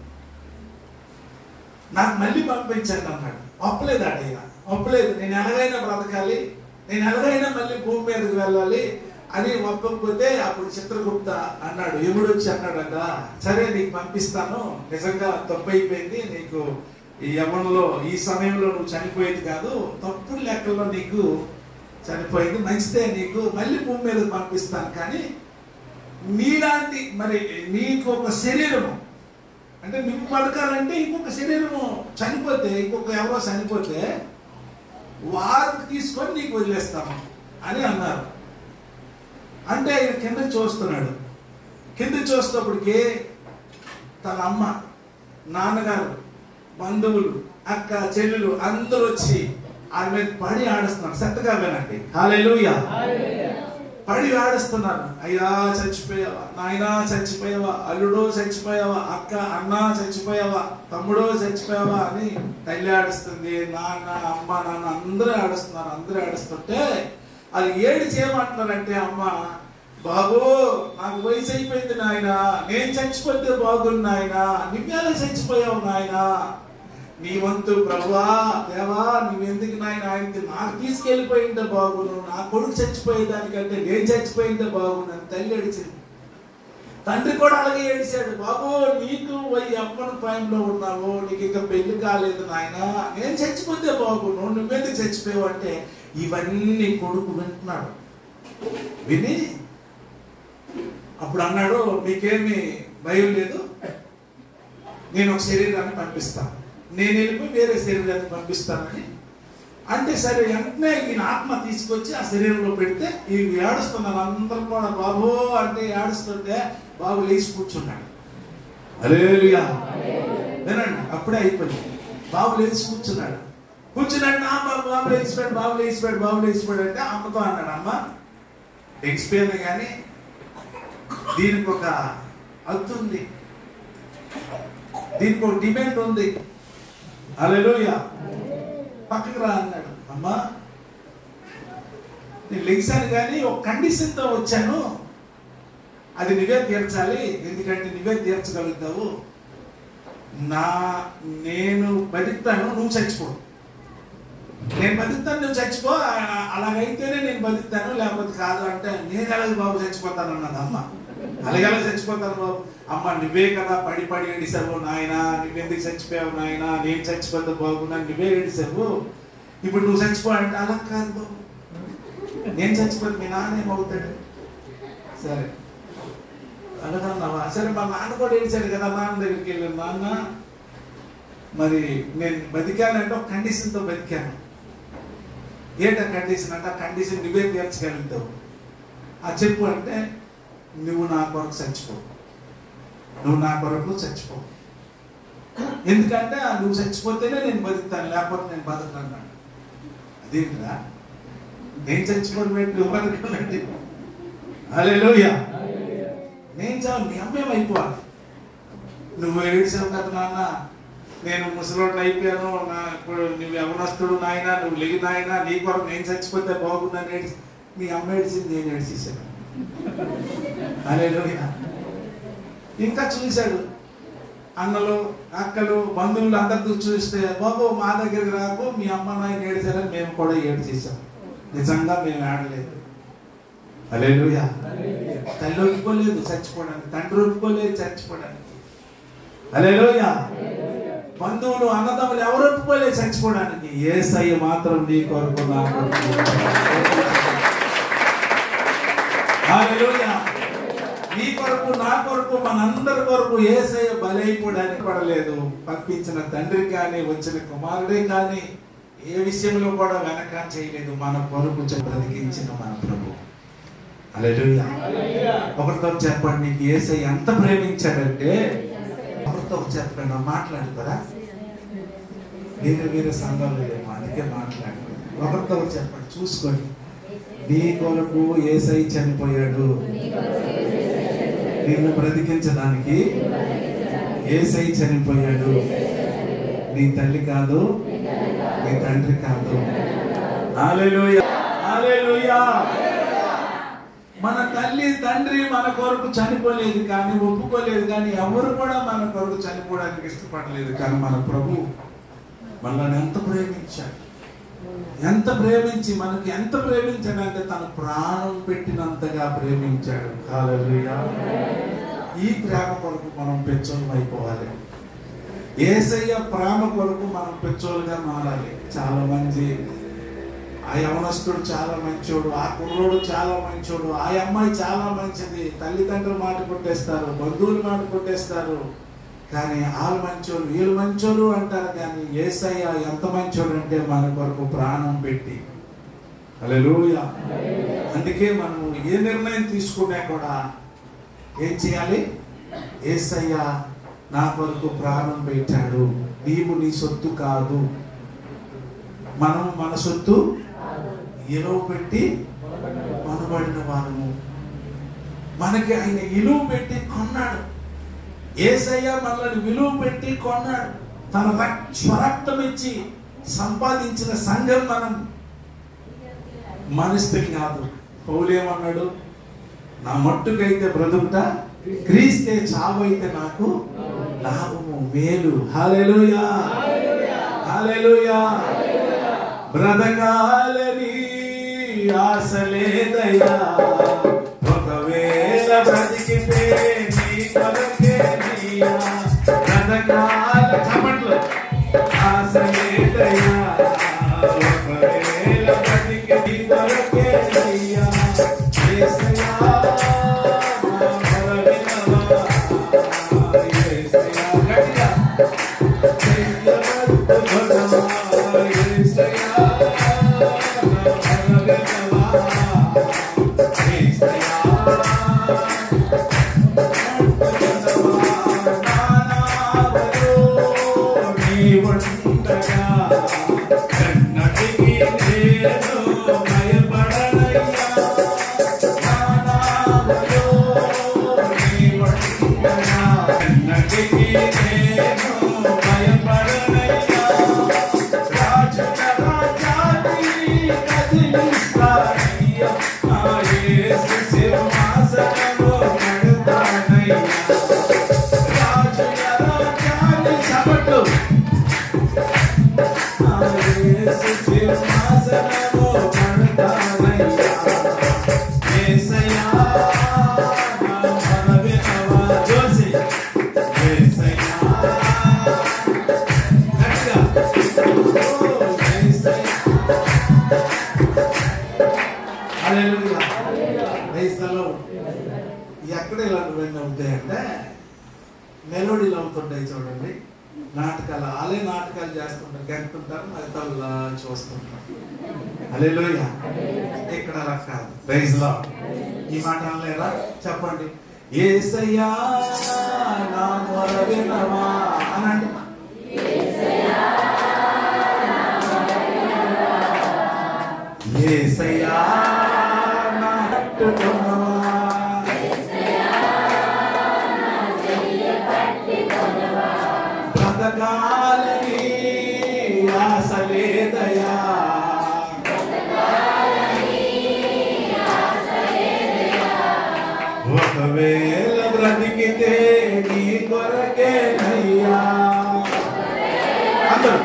నాకు మళ్ళీ పంపించండి అన్నాడు ఒప్పలేదు అడయ్య ఒప్పలేదు నేను ఎలాగైనా బ్రతకాలి నేను ఎలాగైనా మళ్ళీ భూమి మీదకి వెళ్ళాలి అని ఒప్పకపోతే అప్పుడు చిత్రగుప్త అన్నాడు ఎముడు వచ్చి అన్నాడట సరే నీకు పంపిస్తాను నిజంగా తప్పు అయిపోయింది నీకు ఈ యవనంలో ఈ సమయంలో నువ్వు చనిపోయేది కాదు తప్పుడు లెక్కల్లో నీకు చనిపోయింది మంచిదే నీకు మళ్ళీ భూమి మీద పంపిస్తాను కానీ నీలాంటి మరి నీకు ఒక శరీరము అంటే నువ్వు బతకాలంటే ఇంకొక శరీరము చనిపోతే ఇంకొక ఎవరో చనిపోతే వారికి తీసుకొని నీకు వదిలేస్తాము అని అన్నారు అంటే ఆయన కింద చూస్తున్నాడు కింద చూసినప్పటికి తన అమ్మ నాన్నగారు బంధువులు అక్క చెల్లెలు అందరూ వచ్చి ఆయన మీద పడి ఆడుస్తున్నారు సెత్తగా వినండి హాలెలూయా పడి ఆడుస్తున్నారు అయ్యా చచ్చిపోయావా నాయనా చచ్చిపోయావా అల్లుడో చచ్చిపోయావా అక్క అన్న చచ్చిపోయావా తమ్ముడో చచ్చిపోయావా అని తల్లి ఆడుస్తుంది నాన్న అమ్మ నాన్న అందరూ ఆడుస్తున్నారు అందరూ ఆడుస్తుంటే వాళ్ళు ఏడు చేయమంటున్నారంటే అమ్మ బాబు నాకు వయసు అయిపోయింది నాయన నేను చచ్చిపోతే బాగుంది నాయన నువ్వేలా చచ్చిపోయావు నాయన నీ వంతు ప్రభువా దేవా నువ్వెందుకు నాయన ఆయనకి నాకు తీసుకెళ్ళిపోయింటే బాగును నా కొడుకు చచ్చిపోయేదానికంటే నేను చచ్చిపోయింటే బాగును అని తల్లి అడిచింది తండ్రి కూడా అలాగే ఏడిశాడు బాబు నీకు వై అప్పన టైంలో ఉన్నావు నీకు ఇంకా పెళ్లి కాలేదు నాయన నేను చచ్చిపోతే బాగును నువ్వెందుకు చచ్చిపోయావు అంటే ఇవన్నీ కొడుకు వింటున్నాడు విని అప్పుడు అన్నాడు మీకేమి భయం లేదు నేను ఒక శరీరాన్ని పంపిస్తాను నేను వెళ్ళిపోయి వేరే శరీరాన్ని పంపిస్తానని అంటే సరే వెంటనే ఈయన ఆత్మ తీసుకొచ్చి ఆ శరీరంలో పెడితే ఈ ఏడుస్తున్నారు అందరూ కూడా బాబు అంటే ఏడుస్తుంటే బాబు లేచి కూర్చున్నాడు అలేలుయా వినండి అప్పుడే అయిపోయింది బాబు లేచి కూర్చున్నాడు కూర్చున్నాడు నా బాబు బాబు లేచిపోయాడు బాబు లేచిపోయాడు బాబు లేచిపోయాడు అంటే అమ్మతో అన్నాడు అమ్మ ఎక్స్పీరియన్ కానీ దీనికి ఒక హద్దు ఉంది దీనికి ఒక డిమాండ్ ఉంది అలెలుయ పక్కకు రా అన్నాడు అమ్మా నేను లెగిసాను కానీ ఒక కండిషన్తో వచ్చాను అది నువ్వే తీర్చాలి ఎందుకంటే నువ్వే తీర్చగలుగుతావు నా నేను బతుకుతాను నువ్వు చచ్చిపో నేను బతుకుతాను నువ్వు చచ్చిపో ఆ- అలాగైతేనే నేను బతుకుతాను లేకపోతే కాదు అంటే నేను ఎలాగ బాబు చచ్చిపోతాను అన్నది అమ్మ అలాగెలా చచ్చిపోతాను బాబు అమ్మ నువ్వే కదా పడి పడి ఏడిసావు నాయన నువ్వెందుకు చచ్చిపోయావు నాయన నేను చచ్చిపోతే బాగున్నా నువ్వే ఏడిసావు ఇప్పుడు నువ్వు చచ్చిపో అంటే అలా కాదు బాబు నేను చచ్చిపోతే మీ నాన్న ఏమవుతాడు సరే అలాగన్నావా సరే మా నాన్న కూడా ఏడిచాడు కదా నాన్న దగ్గరికి వెళ్ళాను నాన్న మరి నేను బతికానంటే ఒక కండిషన్తో బతికాను ఏంట కండిషన్ అంటే ఆ కండిషన్ నువ్వే తీర్చగలుగుతావు ఆ చెప్పు అంటే నువ్వు నా కొరకు చచ్చిపో నువ్వు నా కొరకు చచ్చిపో ఎందుకంటే ఆ నువ్వు చచ్చిపోతేనే నేను బతుకుతాను లేకపోతే నేను బతకను అన్నాడు అదేంటిరా నేను చచ్చిపోను పెట్టి నువ్వు బతకనండి హల్లెలూయా నేను చాలు మీ అమ్మేం అయిపోవాలి నువ్వు ఏడిసావు కదా నాన్న నేను ముసలోడిని అయిపోయాను నా ఇప్పుడు నువ్వు యవనస్తుడు నాయన నువ్వు లేని నాయన నీ కొరకు నేను చచ్చిపోతే బాగుందని ఏడ్చి మీ అమ్మ ఏడిచింది నేను ఏడ్చేసాను అలే ఇంకా చూశాడు అన్నలు అక్కలు బంధువులు అందరితో చూస్తే బాబు మా దగ్గరికి రాకు మీ అమ్మ నాయన ఏడిచారని మేము కూడా ఏడ్చేసాం నిజంగా మేము ఆడలేదు అలేలుయా తల్లి ఒప్పుకోలేదు చచ్చిపోవడానికి తండ్రి ఒప్పుకోలేదు చచ్చిపోవడానికి అలేలుయా బంధువులు అన్నదమ్ములు ఎవరు ఒప్పుకోలేదు చచ్చిపోవడానికి ఏసయ్య మాత్రం నీ కొరకు నా కొరకు హల్లెలూయా నీ కొరకు నా కొరకు మనందరి కొరకు ఏసయ్య బలైపోవడానికి పడలేదు పంపించిన తండ్రి కానీ వచ్చిన కుమారుడే కానీ ఏ విషయంలో కూడా వెనక చేయలేదు మన కొరకు బ్రతికించిన మన ప్రభు హల్లెలూయా ఒకరితో చెప్పండి నీకు ఏసై ఎంత ప్రేమించాడంటే ఒకరితో చెప్పండి మాట్లాడుతారా వేరే వేరే సంఘాలు లేమో అందుకే మాట్లాడు ఒకరితో చెప్పండి చూసుకోండి నీ కొరకు ఏసై చనిపోయాడు నిన్ను బ్రతికించడానికి ఏసై చనిపోయాడు నీ తల్లి కాదు నీ తండ్రి కాదు హల్లెలూయా హల్లెలూయా మన తల్లి తండ్రి మన కొరకు చనిపోలేదు కానీ ఒప్పుకోలేదు కానీ ఎవరు కూడా మన కొరకు చనిపోవడానికి ఇష్టపడలేదు కానీ మన ప్రభు మనల్ని ఎంత ప్రేమించాడు ఎంత ప్రేమించి మనకి ఎంత ప్రేమించాడంటే తన ప్రాణం పెట్టినంతగా ప్రేమించాడు హల్లెలూయా ఈ ప్రేమ కొరకు మనం పెచ్చోలం అయిపోవాలి ఏసయ్య ప్రేమ కొరకు మనం పెచ్చోలుగా మారాలి చాలా మంది ఆ యవనస్తుడు చాలా మంచోడు ఆ కుర్రోడు చాలా మంచోడు ఆ అమ్మాయి చాలా మంచిది తల్లిదండ్రులు మాట కొట్టేస్తారు బంధువులు మాట కొట్టేస్తారు కానీ వాళ్ళు మంచోళ్ళు వీళ్ళు మంచోళ్ళు అంటారు కానీ ఏసయ్య ఎంత మంచోడు అంటే మన కొరకు ప్రాణం పెట్టి హల్లెలూయా అందుకే మనము ఏ నిర్ణయం తీసుకున్నా కూడా ఏం చేయాలి ఏసయ్య నా కొరకు ప్రాణం పెట్టాడు నీవు నీ సొత్తు కాదు మనం మన సొత్తు ఇలువ పెట్టి కొనబడిన వారము మనకి ఆయన ఇలువ పెట్టి కొన్నాడు ఏసయ్య మనల్ని విలువ పెట్టి కొన్నాడు తన రక్- స్వరక్తం ఇచ్చి సంపాదించిన సంఘం మనం మనిషిని కాదు పౌలేమన్నాడు నా మట్టుకైతే బ్రతుకుట క్రీస్తే చావు అయితే నాకు లాభము మేలు హాలెలుయా హాలెలుయా బ్రతకాలని ఆశ లేదయ్యా ఒకవేళ బ్రతికితే నీ కొరకే నయ్యా బ్రతకాల చప్పట్లు ఆశ లేదయ్యా ఒకవేళ బ్రతికి నీ కొరకే నయ్యా యేసయ్యా నా మొరవినవా యేసయ్యా గట్టిగా చెప్పట్లు ఎక్కడ ఇలాంటివన్నీ ఉంటాయంటే మెలోడీలు అవుతుంటాయి చూడండి నాటకాలు వాళ్ళే నాటకాలు చేస్తుంటారు గంటుంటారు మిగతా చూస్తుంటారు అలే ఇక్కడ అలా కాదు ప్రైజ్ లో ఈ మాట అనలేరా చెప్పండి ఏసయ్యా నా మొర వినవా అనండి ఏసయ్యా నా హత్తుకున్నవా బ్రతకాలని ఆశ లేదయా ఒకవేళ బ్రతికితే నీ కొరకే నయ్యా అందరూ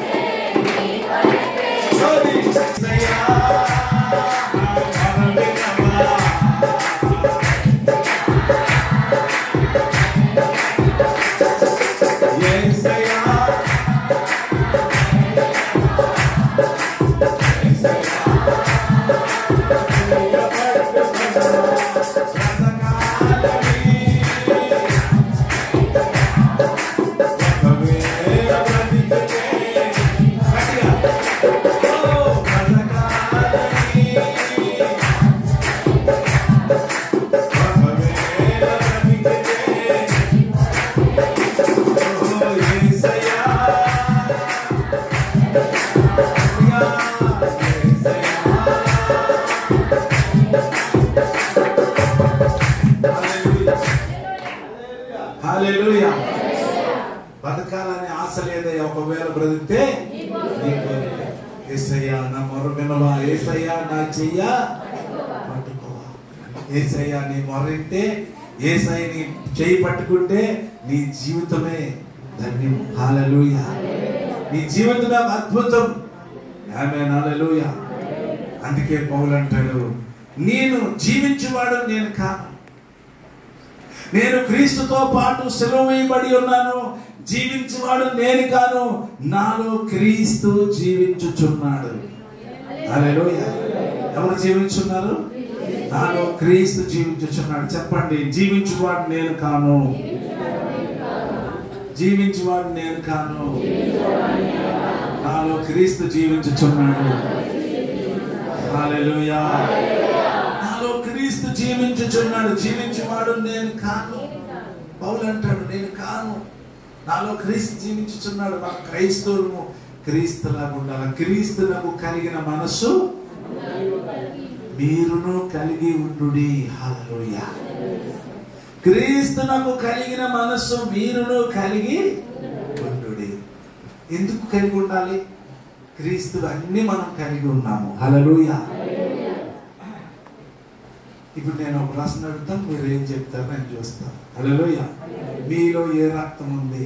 సోది. ఏసయ్యా, నా మరణమా. ఏసయ్యా, హల్లెలూయా బతకాలని ఆశ లేదయ్యా ఒకవేళ బ్రతికితే నీ కోరిక. ఏసయ్యా నా మొర వినవా ఏసయ్యా నా చెయ్య పట్టుకోవా ఏసయ్యా నీ మొర్రింటే ఏసయ్య నీ చెయ్యి పట్టుకుంటే నీ జీవితమే ధన్యం హాలలుయ నీ జీవితమే ఒక అద్భుతం ఆమె హాలలుయ అందుకే పౌలు అంటాడు నేను జీవించువాడు నేను కాను నేను క్రీస్తుతో పాటు సెలవు వేయబడి ఉన్నాను జీవించువాడు నేను కాను నాలో క్రీస్తు జీవించుచున్నాడు హల్లెలూయా ఎవరు జీవించున్నారు నాలో క్రీస్తు జీవించుచున్నాడు చెప్పండి జీవించువాడు నేను కాను జీవించువాడు నేను కాను నాలో క్రీస్తు జీవించుచున్నాడు హల్లెలూయా నాలో క్రీస్తు జీవించుచున్నాడు జీవించువాడు నేను కాను పౌలు అంటాడు నేను కాను నాలో క్రీస్తు జీవించుచున్నాడు మన క్రైస్తవులము క్రీస్తులాగా ఉండాలి క్రీస్తులకు కలిగిన మనస్సు మీరును కలిగి ఉండుడి హల్లెలూయా క్రీస్తునకు కలిగిన మనస్సు మీరును కలిగి ఉండుడి ఎందుకు కలిగి ఉండాలి క్రీస్తు అన్ని మనం కలిగి ఉన్నాము హల్లెలూయా ఇప్పుడు నేను ఒక ప్రశ్న అడుగుతాను మీరు ఏం చెప్తారు నేను చూస్తాను హలోయ మీలో ఏ రక్తం ఉంది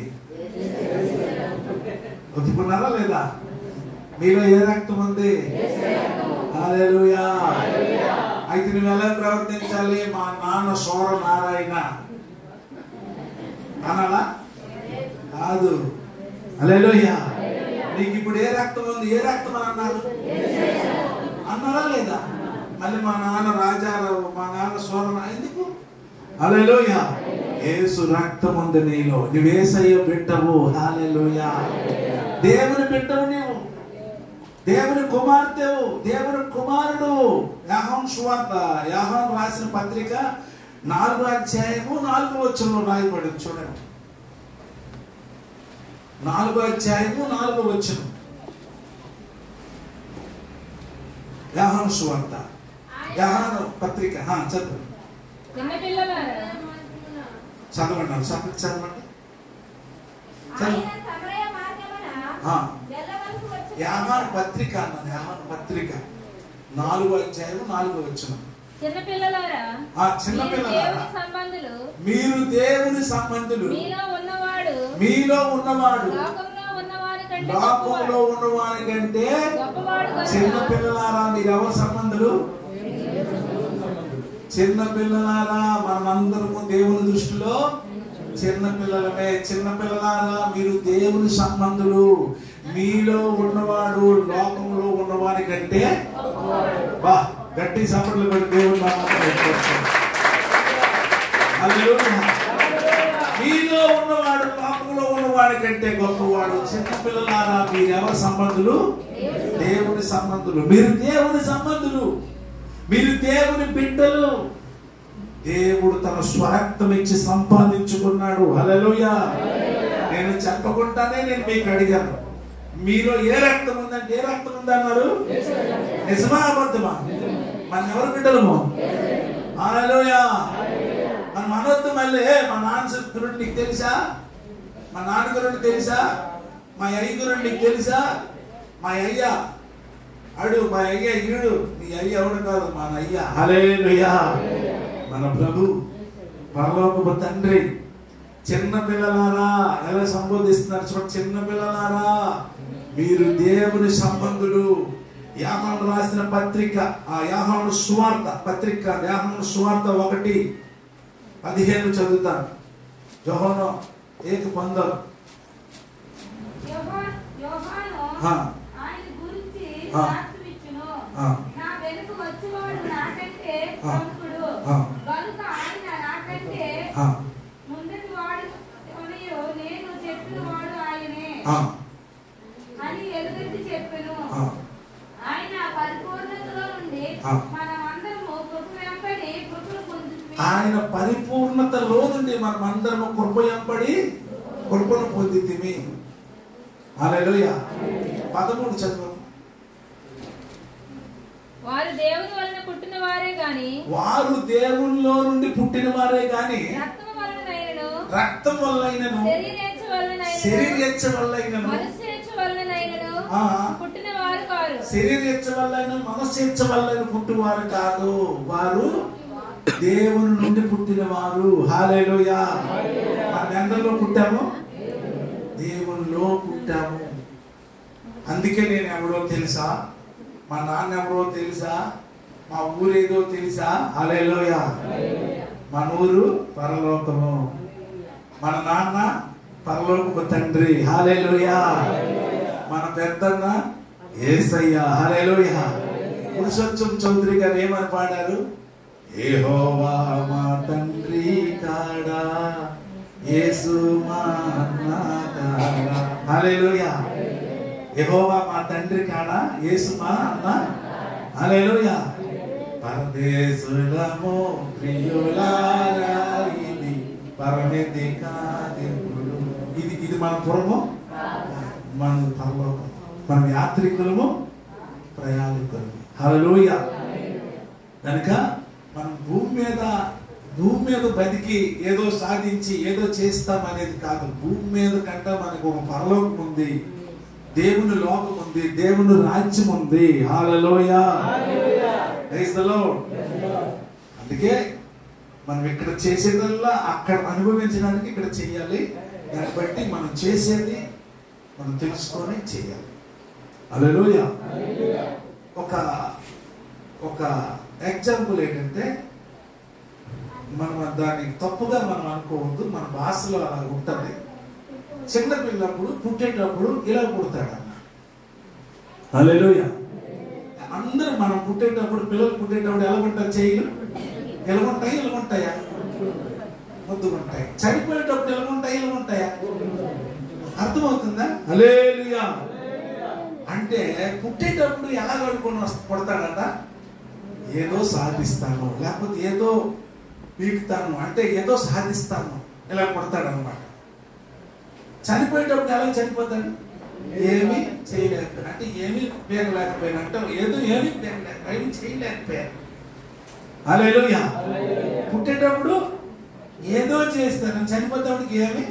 ఒప్పుకున్నారా లేదా మీలో ఏ రక్తం ఉంది హల్లెలూయా అయితే నువ్వు ఎలా ప్రవర్తించాలి మా నాన్న సోర నారాయణ అనాలా కాదు హల్లెలూయా నీకు ఇప్పుడు ఏ రక్తం ఉంది ఏ రక్తం అని అన్నారు అన్నారా లేదా మళ్ళీ మా నాన్న రాజారావు మా నాన్న సోరణ ఎందుకు హల్లెలూయా యేసు రక్తం ఉంది నీలో నువ్వేసయ్య బిడ్డవు హల్లెలూయా దేవుని బిడ్డవు నీవు దేవుని కుమార్తెవు దేవుని కుమారుడు యాహం సువార్త యాహం రాసిన పత్రిక నాలుగో అధ్యాయము నాలుగో వచ్చంలో రాయబడింది చూడండి నాలుగో అధ్యాయము నాలుగో వచ్చను యాహం సువార్త యాహం పత్రిక హా, చదువు చిన్నపిల్లలారా చదవండి చదవండి చదవండి ఆయన సమరయ మార్గమున ఆ. వెళ్ళవలసి వచ్చిన యాహాన్ పత్రిక అన్నది యాహాన్ పత్రిక నాలుగో అధ్యాయము నాలుగో వచ్చిన చిన్నపిల్లలారా ఆ చిన్న మీరు పిల్లలారా దేవుని సంబంధులు మీరు దేవుని సంబంధులు మీలో ఉన్నవాడు మీలో ఉన్నవాడు లోకంలో ఉన్నవారి కంటే లోకంలో గొప్పవాడు. ఉన్నవాని కంటే గొప్పవాడు కనుక చిన్న పిల్లలారా మీరు ఎవరు సంబంధులు చిన్న పిల్లలారా మనమందరము దేవుని దృష్టిలో చిన్న పిల్లలమే చిన్న పిల్లలారా మీరు దేవుని సంబంధులు మీలో ఉన్నవాడు లోకంలో ఉన్నవాని కంటే బా గట్టి సంబంధులు కూడా దేవుని నామాన్ని పెట్టుకోవచ్చు. హల్లెలూయా. మీలో ఉన్నవాడు లోకంలో ఉన్నవాడి కంటే గొప్పవాడు చిన్న పిల్లలారా మీరు ఎవరి సంబంధులు దేవుని సంబంధులు మీరు దేవుని సంబంధులు మీరు దేవుని బిడ్డలు దేవుడు తన స్వరక్తం ఇచ్చి సంపాదించుకున్నాడు హల్లెలూయా నేను చెప్పకుండానే నేను మీకు అడిగాను మీలో ఏ రక్తం ఉందంటే ఏ రక్తం ఉందన్నారు నిజమా అబద్ధమా మన ఎవరు బిడ్డలము హల్లెలూయా మనం అనొద్దు మళ్ళీ "ఏ, మా నాన్న గురుడు నీకు తెలుసా మా నాన్న గురుడు తెలుసా మా అయ్య గురుడు నీకు తెలుసా మా అయ్య అడు మా అయ్య ఈడు నీ అయ్య ఎవడు కాదు మన అయ్య హల్లెలూయా మన ప్రభు పరలోకపు తండ్రి చిన్న పిల్లలారా ఎలా సంబోధిస్తున్నారు చూడ చిన్న పిల్లలారా మీరు దేవుని సంబంధులు యాహాను రాసిన పత్రిక ఆ యాహాను సువార్త పత్రిక యాహాను సువార్త ఒకటి పదిహేను చదువుతాను జోహోను ఏక పొందరు యోహాన్- యోహాను ఆ. ఆయన గురించి ఆ. సాక్ష్యమిచ్చును. ఆ. నా వెనుక వచ్చేవాడు నాకంటే ఆ. ప్రముఖుడు. ఆ. కనుక ఆయన నాకంటే ఆ, ముందటి వాడు మరియు నేను చెప్పిన వాడు ఆయనే ఆ, అని ఎలుగెత్తి చెప్పెను ఆ. ఆయన పరిపూర్ణతలో నుండి ఆ. మనమందరము కృప వెంబడి కృపను పొందుతుంది ఆయన పరిపూర్ణతలో నుండి మనం అందరము కృప ఎంపడి కృపను పొందితిమి హల్లెలూయ పదమూడు చదువు వారు దేవుని వలన పుట్టిన వారే గాని వారు దేవునిలో నుండి పుట్టిన వారే గాని రక్తము వలనైనను రక్తం వల్లైనను శరీరేచ్ఛ వలనైనను శరీరేచ్ఛ వల్లైనను మనుష్యేచ్ఛ వలనైనను ఆ. పుట్టిన వారు కారు శరీరేచ్ఛ వల్లైన మనస్సేచ్ఛ వల్లైన పుట్టువారు కాదు వారు దేవుని నుండి పుట్టిన వారు హాలేలోయ మనం ఎందరిలో పుట్టాము దేవునిలో పుట్టాము అందుకే నేను ఎవరో తెలుసా మా నాన్న ఎవరో తెలుసా మా ఊరేదో తెలుసా హాలేలోయ మన ఊరు పరలోకము మన నాన్న పరలోకపు తండ్రి హాలేలోయ మన పెద్దన్న ఏసయ్య హల్లెలూయ పురుషోత్తం చౌదరి గారు ఏమని పాడారు ఏహోవా మా తండ్రి కాడా యేసు మా అన్న కాడా హల్లెలూయ యెహోవా మా తండ్రి కాడా యేసు మా అన్న హల్లెలూయ పరదేశులము ప్రియులారా ఇది పరమితి కాదిప్పుడు ఇది ఇది మన పురము మన పరలోకం మనం యాత్రికులము ప్రయాణికులము హలోయ కనుక మనం భూమి మీద భూమి మీద బతికి ఏదో సాధించి ఏదో చేస్తాం అనేది కాదు భూమి మీద కంట మనకు ఒక పరలోకం ఉంది దేవుని లోకం ఉంది దేవుని రాజ్యం ఉంది హాలలోయ అందుకే అందుకే మనం ఇక్కడ చేసేదల్లా అక్కడ అనుభవించడానికి ఇక్కడ చేయాలి దాన్ని బట్టి మనం చేసేది మనం తెలుసుకొని చేయాలి అలలోయ ఒక ఒక ఎగ్జాంపుల్ ఏంటంటే మనం దాన్ని తప్పుగా మనం అనుకోవద్దు మన భాషలో అలా ఉంటుంది చిన్న పిల్లప్పుడు పుట్టేటప్పుడు ఇలా పుడతాడు అన్న హల్లెలూయా అందరూ మనం పుట్టేటప్పుడు పిల్లలు పుట్టేటప్పుడు ఎలా ఉంటారు చేయలు ఎలా ఉంటాయి ఎలా ఉంటాయా ముద్దుగా ఉంటాయి చనిపోయేటప్పుడు ఎలా ఉంటాయి ఎలా ఉంటాయా అర్థమవుతుందా హల్లెలూయా అంటే పుట్టేటప్పుడు ఎలా కడుకొని వస్త- పుడతాడట ఏదో సాధిస్తాను లేకపోతే ఏదో పీకుతాను అంటే ఏదో సాధిస్తాను ఇలా పుడతాడు అనమాట చనిపోయేటప్పుడు ఎలా చనిపోతాడు ఏమీ చేయలేకపోయాను అంటే ఏమీ పీకలేకపోయాను అంటే ఏదో ఏమీ పీకలేక ఏమీ చేయలేకపోయాను అలెలుయా పుట్టేటప్పుడు ఏదో చేస్తాను చనిపోయేటప్పటికి ఏమి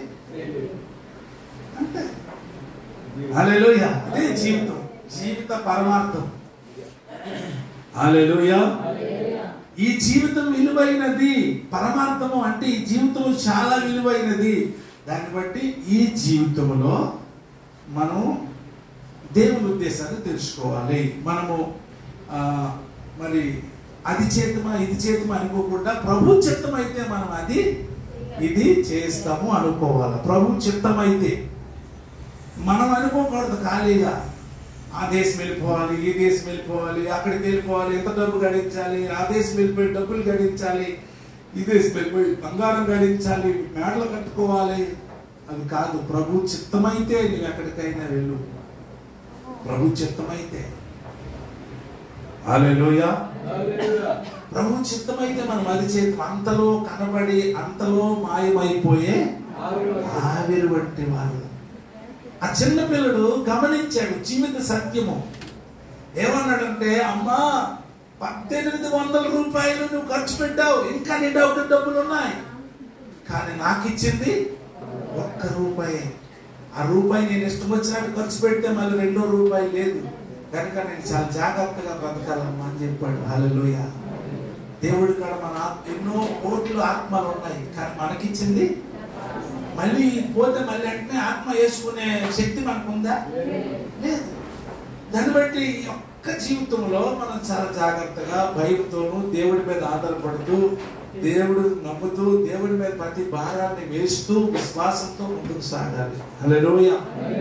అంటే అలెలుయా అదే జీవితం జీవిత పరమార్థం అలెలుయా ఈ జీవితం విలువైనది పరమార్థము అంటే ఈ జీవితం చాలా విలువైనది దాన్ని బట్టి ఈ జీవితంలో మనం దేవుని ఉద్దేశాన్ని తెలుసుకోవాలి మనము ఆ, మరి అది చేతమా ఇది చేతమా అనుకోకుండా ప్రభు చిత్తం అయితే మనం అది ఇది చేస్తాము అనుకోవాలి ప్రభు చిత్తం అయితే మనం అనుకోకూడదు ఖాళీగా ఆ దేశం వెళ్ళిపోవాలి ఈ దేశం వెళ్ళిపోవాలి అక్కడికి వెళ్ళిపోవాలి ఎంత డబ్బు గడించాలి ఆ దేశం వెళ్ళిపోయి డబ్బులు గడించాలి ఈ దేశం వెళ్ళిపోయి బంగారం గడించాలి మేడలు కట్టుకోవాలి అది కాదు ప్రభు చిత్తమైతే నువ్వు ఎక్కడికైనా వెళ్ళు ప్రభు చిత్తమైతే హల్లెలూయా ప్రభు చిత్తమైతే మనం అది చేతి అంతలో కనబడి అంతలో మాయమైపోయే ఆవిరి వంటి వాళ్ళు ఆ చిన్న పిల్లడు గమనించాడు జీవిత సత్యము ఏమన్నాడంటే అమ్మా పద్దెనిమిది వందల రూపాయలు నువ్వు ఖర్చు పెట్టావు ఇంకా నీ డబ్బు డబ్బులు ఉన్నాయి కానీ నాకు ఇచ్చింది ఒక్క రూపాయి ఆ రూపాయి నేను ఇష్టం వచ్చినట్టు ఖర్చు పెడితే మళ్ళీ రెండో రూపాయి లేదు కనుక నేను చాలా జాగ్రత్తగా బ్రతకాలమ్మా అని చెప్పాడు హల్లెలూయ దేవుడి కాడ మన ఆత్మ ఎన్నో కోట్లు ఆత్మలు ఉన్నాయి కానీ మనకిచ్చింది మళ్ళీ పోతే మళ్ళీ వెంటనే ఆత్మ వేసుకునే శక్తి మనకుందా లేదు దాన్ని బట్టి ఈ ఒక్క జీవితంలో మనం చాలా జాగ్రత్తగా భయంతోనూ దేవుడి మీద ఆధారపడుతూ దేవుడు నమ్ముతూ దేవుడి మీద ప్రతి భారాన్ని వేస్తూ విశ్వాసంతో ముందుకు సాగాలి హల్లెలూయా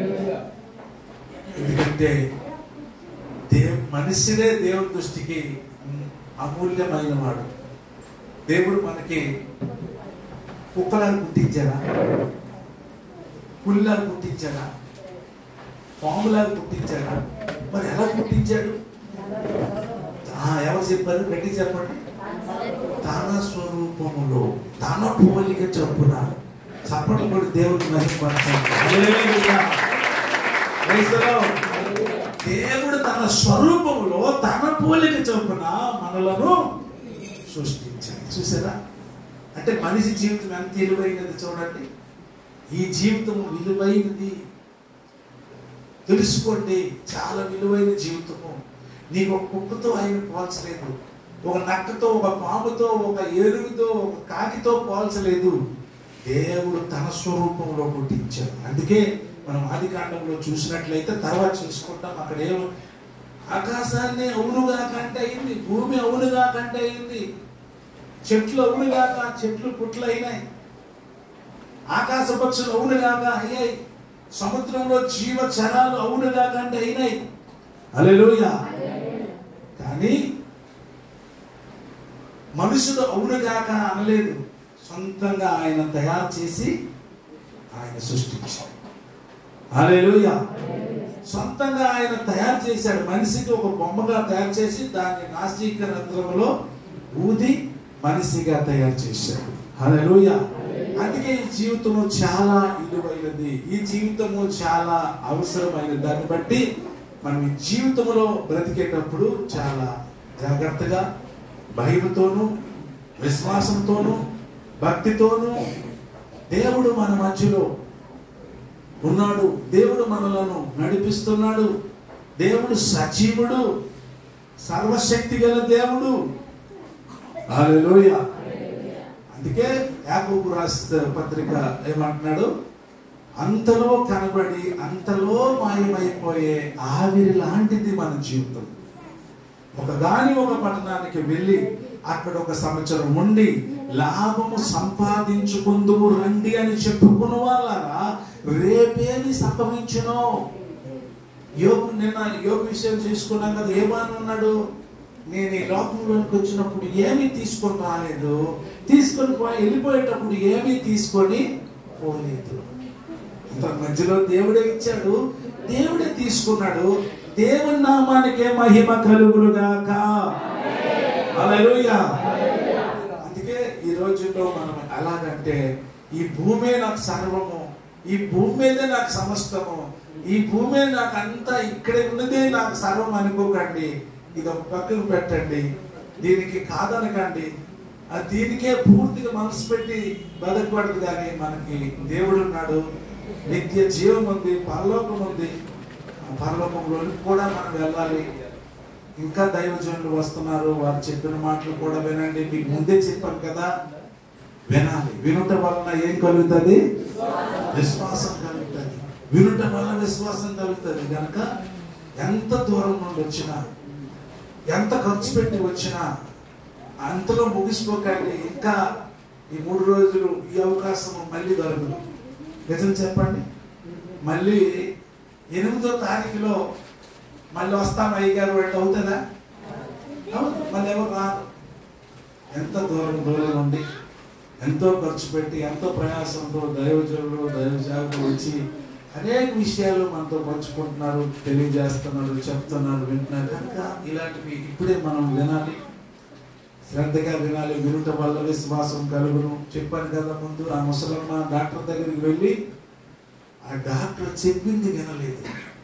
ఎందుకంటే దేవ్ మనిషినే దేవుడి దృష్టికి అమూల్యమైన వాడు దేవుడు మనకి కుక్కలాగా పుట్టించాడా పుల్లాగా పుట్టించాడా పాములాగా పుట్టించాడా మరి ఎలా పుట్టించాడు ఆ, ఎవరు చెప్పారు గట్టి చెప్పండి తన స్వరూపములో తన పోలిక చొప్పున చప్పట్లు కూడా దేవుడికి మహిమపరచండి హల్లెలూయా. Praise the Lord. దేవుడు తన స్వరూపములో తన పోలిక చొప్పున మనలను సృష్టించాడు చూసారా అంటే మనిషి జీవితం ఎంత విలువైనది చూడండి ఈ జీవితం విలువైనది తెలుసుకోండి చాలా విలువైన జీవితము నీకు ఒక కుక్కతో ఆయన పోల్చలేదు ఒక నక్కతో ఒక పాముతో ఒక ఏనుగుతో ఒక కాకితో పోల్చలేదు దేవుడు తన స్వరూపంలో పుట్టించాడు అందుకే మనం ఆది కాండంలో చూసినట్లయితే తర్వాత చూసుకుంటాం అక్కడ ఏం ఆకాశాన్ని అవునుగా కంటే అయింది భూమి అవునుగా కంటే అయింది చెట్లు అవునుగాక చెట్లు పుట్లు అయినాయి ఆకాశ పక్షులు అవునుగాక అయ్యాయి సముద్రంలో జీవచరాలు అవునుగాక అంటే అయినాయి హల్లెలూయా కానీ మనుషుడు అవునుగాక అనలేదు సొంతంగా ఆయన తయారు చేసి ఆయన సృష్టించాడు హల్లెలూయా సొంతంగా ఆయన తయారు చేశాడు మనిషికి ఒక బొమ్మగా తయారు చేసి దాన్ని నాస్తిక రంధ్రములో ఊది మనిషిగా తయారు చేశాడు హల్లెలూయా అందుకే ఈ జీవితము చాలా విలువైనది ఈ జీవితము చాలా అవసరమైనది దాన్ని బట్టి మనం ఈ జీవితంలో బ్రతికేటప్పుడు చాలా జాగ్రత్తగా భయముతోనూ విశ్వాసంతోనూ భక్తితోనూ దేవుడు మన మధ్యలో ఉన్నాడు దేవుడు మనలను నడిపిస్తున్నాడు దేవుడు సజీవుడు సర్వశక్తి గల దేవుడు హల్లెలూయా అందుకే యాకోబు రాసిన పత్రిక ఏమంటున్నాడు అంతలో కనబడి అంతలో మాయమైపోయే ఆవిరి లాంటిది మన జీవితం ఒక గాని ఒక పట్టణానికి వెళ్ళి అక్కడ ఒక సంవత్సరం ఉండి లాభము సంపాదించుకుందుము రండి అని చెప్పుకున్న వాళ్ళరా రేపేమి సంభవించునో యోగు నిన్న యోగ విషయం తీసుకున్నాం కదా ఏమని ఉన్నాడు నేను ఈ లోకంలోకి వచ్చినప్పుడు ఏమీ తీసుకొని రాలేదు తీసుకొని పో- వెళ్ళిపోయేటప్పుడు ఏమీ తీసుకొని పోలేదు ఇంత మధ్యలో దేవుడే ఇచ్చాడు దేవుడే తీసుకున్నాడు దేవుని నామానికే మహిమ కలుగులుగాక హల్లెలూయా అందుకే ఈ రోజుల్లో మనం ఎలాగంటే ఈ భూమే నాకు సర్వము ఈ భూమి మీదే నాకు సమస్తము ఈ భూమి నాకు అంతా ఇక్కడే ఉన్నదే నాకు సర్వం అనుకోకండి ఇది ఒక పక్కకు పెట్టండి దీనికి కాదనకండి ఆ దీనికే పూర్తిగా మనసు పెట్టి బతకూడదు కానీ మనకి దేవుడు ఉన్నాడు నిత్య జీవం ఉంది పరలోకం ఉంది ఆ పరలోకంలోనికి కూడా మనం వెళ్ళాలి ఇంకా దైవజనులు వస్తున్నారు వారు చెప్పిన మాటలు కూడా వినండి మీకు ముందే చెప్పాను కదా వినాలి వినుట వలన ఏం కలుగుతుంది విశ్వాసం కలుగుతుంది వినుట వలన విశ్వాసం కలుగుతుంది కనుక ఎంత దూరం నుండి వచ్చినా ఎంత ఖర్చు పెట్టి వచ్చినా అంతలో ముగిసిపోకండి ఇంకా ఈ మూడు రోజులు ఈ అవకాశం మళ్ళీ దొరకదు నిజం చెప్పండి మళ్ళీ ఎనిమిదో తారీఖులో మళ్ళీ వస్తాం అయ్యగారు అంటే అవుతుందా అవును మళ్ళీ ఎవరు రారు ఎంత దూరం దూరం ఉండి ఎంతో ఖర్చు పెట్టి ఎంతో ప్రయాసంతో దైవజనులు దైవజాగులు వచ్చి అనేక విషయాలు మనతో పంచుకుంటున్నారు తెలియజేస్తున్నారు చెప్తున్నారు వింటున్నారు కనుక ఇలాంటివి ఇప్పుడే మనం వినాలి శ్రద్ధగా వినాలి వినుట వల్ల విశ్వాసం కలుగును చెప్పాను కదా ముందు ఆ ముసలమ్మ డాక్టర్ దగ్గరికి వెళ్ళి ఆ డాక్టర్ చెప్పింది వినలేదు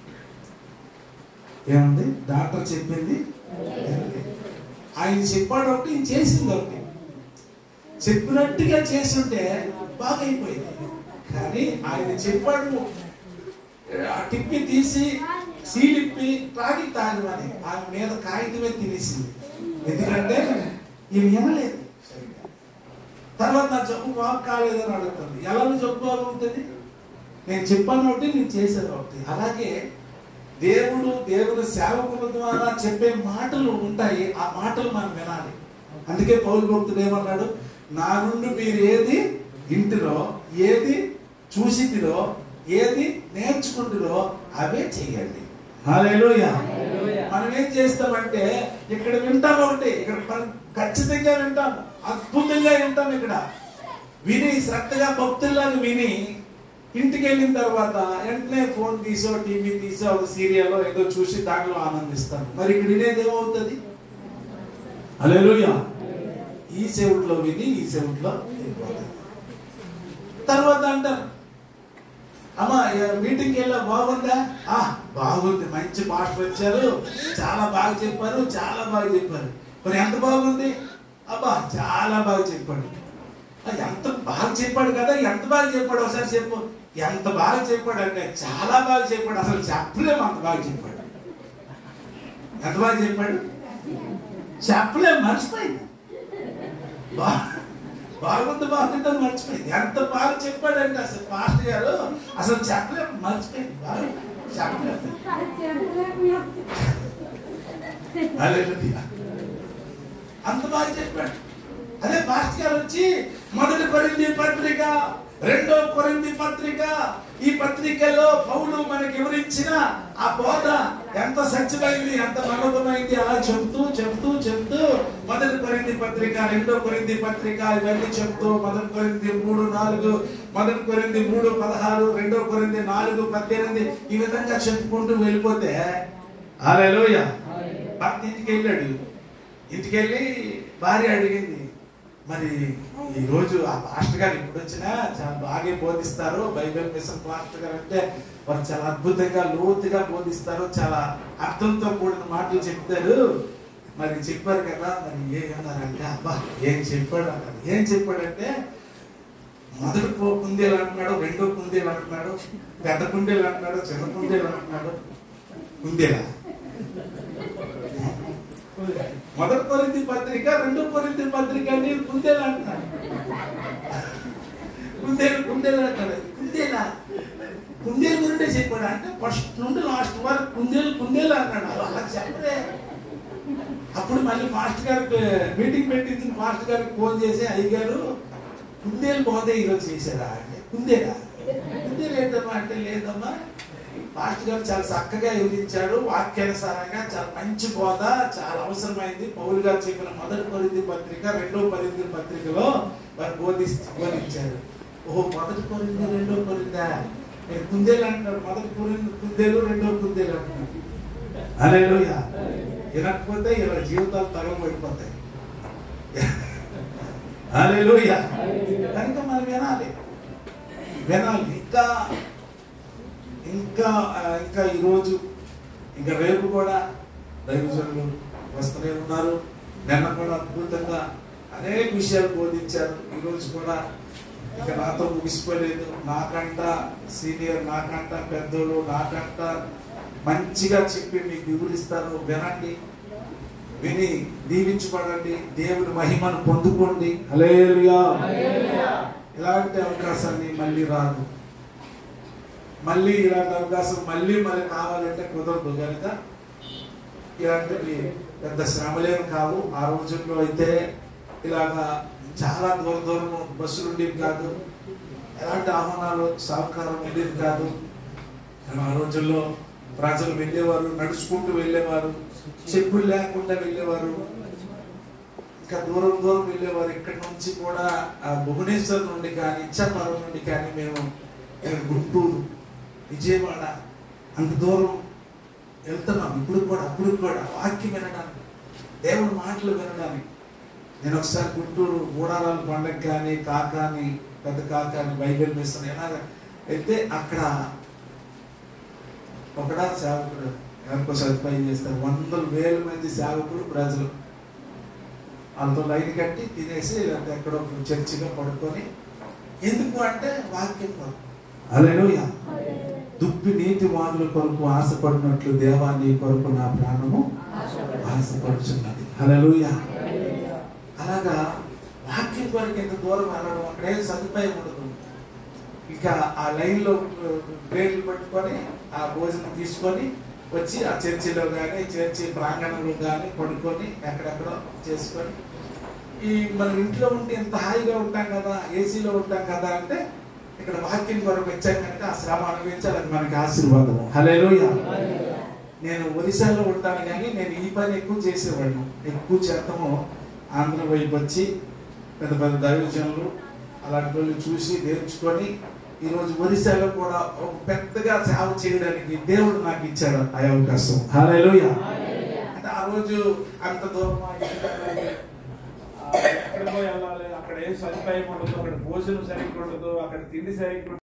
ఏముంది డాక్టర్ చెప్పింది వినలేదు. ఆయన చెప్పాడు ఒకటి ఈయన చేసింది ఒకటి చెప్పినట్టుగా చేస్తుంటే బాగా అయిపోయింది కానీ ఆయన చెప్పాడు ఆ టిప్పి తీసి సీలిప్పి తాగి తాగమని ఆమె మీద కాగితమే తినేసింది ఎందుకంటే ఈమె వినలేదు సరిగ్గా. తర్వాత నా జబ్బు బాగు కాలేదని అడుగుతుంది ఎలా జబ్బు బాగుంటుంది నేను చెప్పాను ఒకటి నేను చేశాను ఒకటి అలాగే దేవుడు దేవుని సేవకుల ద్వారా చెప్పే మాటలు ఉంటాయి ఆ మాటలు మనం వినాలి అందుకే పౌరు భక్తుడు ఏమన్నాడు నా నుండి మీరు ఏది ఇంటిలో ఏది చూసిదిరో ఏది నేర్చుకుంటురో అవే చెయ్యండి హల్లెలూయా మనం ఏం చేస్తామంటే ఇక్కడ వింటాం ఒకటి ఇక్కడ ప- ఖచ్చితంగా వింటాం అద్భుతంగా వింటాం ఇక్కడ విని శ్రద్ధగా భక్తుల్లాగా విని ఇంటికి వెళ్ళిన తర్వాత వెంటనే ఫోన్ తీసో టీవీ తీసో ఒక సీరియల్ ఏదో చూసి దాంట్లో ఆనందిస్తాను మరి ఇక్కడ వినేది ఏమవుతుంది హల్లెలూయా ఈ సెవుట్లో విని ఈ సెవుట్లో వెళ్ళిపోతుంది తర్వాత అంటారు అమ్మ మీటింగ్కి వెళ్ళా బాగుందా ఆ బాగుంది మంచి మాస్టర్ వచ్చారు చాలా బాగా చెప్పారు చాలా బాగా చెప్పారు మరి ఎంత బాగుంది అబ్బా చాలా బాగా చెప్పాడు "ఆ, ఎంత బాగా చెప్పాడు కదా ఎంత బాగా చెప్పాడు ఒకసారి చెప్పు ఎంత బాగా చెప్పాడు అంటే చాలా బాగా చెప్పాడు అసలు చెప్పలేము అంత బాగా చెప్పాడు ఎంత బాగా చెప్పాడు చెప్పలేము మర్చిపోయింది బా- బాగుంది బాగుంది అని మర్చిపోయింది ఎంత బాగా చెప్పాడంటే అసలు మాస్టర్ గారు అసలు చెప్పలేము మర్చిపోయింది బాగా చెప్పలేదు హల్లెలూయా. అంత బాగా చెప్పాడు అదే మాస్టర్ గారు వచ్చి మొదటి కొరింది పత్రిక రెండో కొరింది పత్రిక ఈ పత్రికలో పౌలు మనకి వివరించిన ఆ బోధ ఎంత సత్యమైంది ఎంత నమ్మకమైంది అలా చెప్తూ చెప్తూ చెప్తూ మొదటి కొరింది పత్రిక రెండో కొరింది పత్రిక ఇవన్నీ చెప్తూ మొదటి కొరింది మూడు నాలుగు మొదటి కొరింది మూడు పదహారు రెండో కొరింది నాలుగు పద్దెనిమిది ఈ విధంగా చెప్పుకుంటూ వెళ్ళిపోతే హల్లెలూయా భర్త ఇంటికి వెళ్ళాడు ఇంటికి వెళ్ళి భార్య అడిగింది మరి ఈ రోజు ఆ పాస్టర్ గారు ఇప్పుడు వచ్చినా చాలా బాగా బోధిస్తారు బైబిల్ మిషన్ పాస్టర్ గారు అంటే వారు చాలా అద్భుతంగా లోతుగా బోధిస్తారు చాలా అర్థంతో కూడిన మాటలు చెప్తారు మరి చెప్పారు కదా మరి ఏమన్నారంటే అబ్బా ఏం చెప్పాడు అన్నాడు ఏం చెప్పాడంటే మొదటి కు- కుందేలు అంటున్నాడు రెండో కుందేలు అంటున్నాడు పెద్ద కుందేలు అంటున్నాడు చిన్న కుందేలు అంటున్నాడు కుందేలా మొదటి కొరింది పత్రిక రెండో కొరింది పత్రిక అని కుందేలు అంటున్నాడు కుందేలు కుందేలు అంటాడు కుందేలా కుందేలు గురిండే చెప్పాడు అంటే ఫస్ట్ నుండి లాస్ట్ వరకు కుందేలు కుందేలు అన్నాడు అలా చెప్పలే అప్పుడు మళ్ళీ మాస్టర్ గారికి మీటింగ్ పెట్టింది మాస్టర్ గారికి ఫోన్ చేసి అయ్యగారు కుందేలు బోధ ఈరోజు చేశారా అంటే కుందేలా కుందేలు ఏంటమ్మా అంటే లేదమ్మా మాస్టర్ గారు చాలా చక్కగా వివరించాడు వాక్యానుసారంగా చాలా మంచి బోధ చాలా అవసరమైంది పౌలు గారు చెప్పిన మొదటి కొరింది పత్రిక రెండో కొరింది పత్రికలో వారు బోధి బోధించారు ఓహో మొదటి కొరింది రెండో కొరిందా నేను కుందేలు అంటారు మొదటి కొరింది కుందేలు రెండో కుందేలు అంటున్నాడు అలేలుయా వినకపోతే ఇలా జీవితాలు తగలబడిపోతాయి అలేలుయా కనుక మనం వినాలి వినాలి ఇంకా ఇంకా ఆ, ఇంకా ఈరోజు ఇంకా రేపు కూడా దైవజనులు వస్తూనే ఉన్నారు నిన్న కూడా అద్భుతంగా అనేక విషయాలు బోధించారు ఈరోజు కూడా ఇంకా నాతో ముగిసిపోలేదు నాకంట సీనియర్ నాకంట పెద్దోళ్ళు నాకంట మంచిగా చెప్పి మీకు వివరిస్తారు వినండి విని దీవించబడండి దేవుని మహిమను పొందుకోండి హల్లెలూయా ఇలాంటి అవకాశాన్ని మళ్ళీ రాదు మళ్ళీ ఇలాంటి అవకాశం మళ్ళీ మళ్ళీ కావాలంటే కుదరదు కనుక ఇలాంటివి పెద్ద శ్రమలేం కావు ఆ రోజుల్లో అయితే ఇలాగా చాలా దూర దూరం బస్సులు ఉండేవి కాదు ఎలాంటి ఆహ్వానాలు సహకారం ఉండేది కాదు కానీ ఆ రోజుల్లో ప్రజలు వెళ్ళేవారు నడుచుకుంటూ వెళ్ళేవారు చెప్పులు లేకుండా వెళ్ళేవారు ఇంకా దూరం దూరం వెళ్ళేవారు ఇక్కడి నుంచి కూడా ఆ భువనేశ్వర్ నుండి కానీ ఇచ్చాపురం నుండి కానీ మేము ఇక్కడ గుంటూరు విజయవాడ అంత దూరం వెళ్తున్నాం ఇప్పుడు కూడా అప్పుడు కూడా వాక్యం వినడానికి దేవుడి మాటలు వినడానికి నేను ఒకసారి గుంటూరు గూడారాల పండగ కానీ కాకాని పెద్ద కాకాని బైబిల్ మిషన్ ఎలాగ అయితే అక్కడ ఒకడా సేవకుడు ఎంతో సదుపాయం చేస్తారు వందల వేల మంది సేవకులు ప్రజలు వాళ్ళతో లైన్ కట్టి తినేసి లేకపోతే ఎక్కడో చర్చిగా పడుకొని ఎందుకు అంటే వాక్యం కొరకు అలెలుయ దుప్పి నీటి వాదుల కొరకు ఆశపడినట్లు దేవా నీ కొరకు నా ప్రాణము ఆశపడుచున్నది హల్లెలూయా అలాగా వాక్యం కొరకు ఎంత దూరం వెళ్ళడం అక్కడే సదుపాయం ఉండదు ఇక ఆ లైన్లో ప్లేట్లు పట్టుకొని ఆ భోజనం తీసుకొని వచ్చి ఆ చర్చిలో కానీ చర్చి ప్రాంగణంలో కానీ పడుకొని ఎక్కడెక్కడో చేసుకొని ఈ మనం ఇంట్లో ఉంటే ఎంత హాయిగా ఉంటాం కదా ఏసీలో ఉంటాం కదా అంటే ఇక్కడ వాక్యం కొరకు వచ్చాం కనుక ఆ శ్రమ అనుభవించాలి అది మనకి ఆశీర్వాదం హలేలుయ నేను ఒరిస్సాలో ఉంటాను కానీ నేను ఈ పని ఎక్కువ చేసేవాడిని ఎక్కువ శాతము ఆంధ్ర వైపు వచ్చి పెద్ద పెద్ద దైవజనులు అలాంటి వాళ్ళు చూసి నేర్చుకొని ఈరోజు ఒరిస్సాలో కూడా ఒక పెద్దగా సేవ చేయడానికి దేవుడు నాకు ఇచ్చాడు ఆ అవకాశం హలేలుయ అంటే ఆ రోజు అంత దూరం ఎక్కడికో వెళ్ళాలి అక్కడ ఏం సదుపాయం ఉండదు అక్కడ భోజనం సరిగ్గా ఉండదు అక్కడ తిండి సరిగ్గా ఉండదు.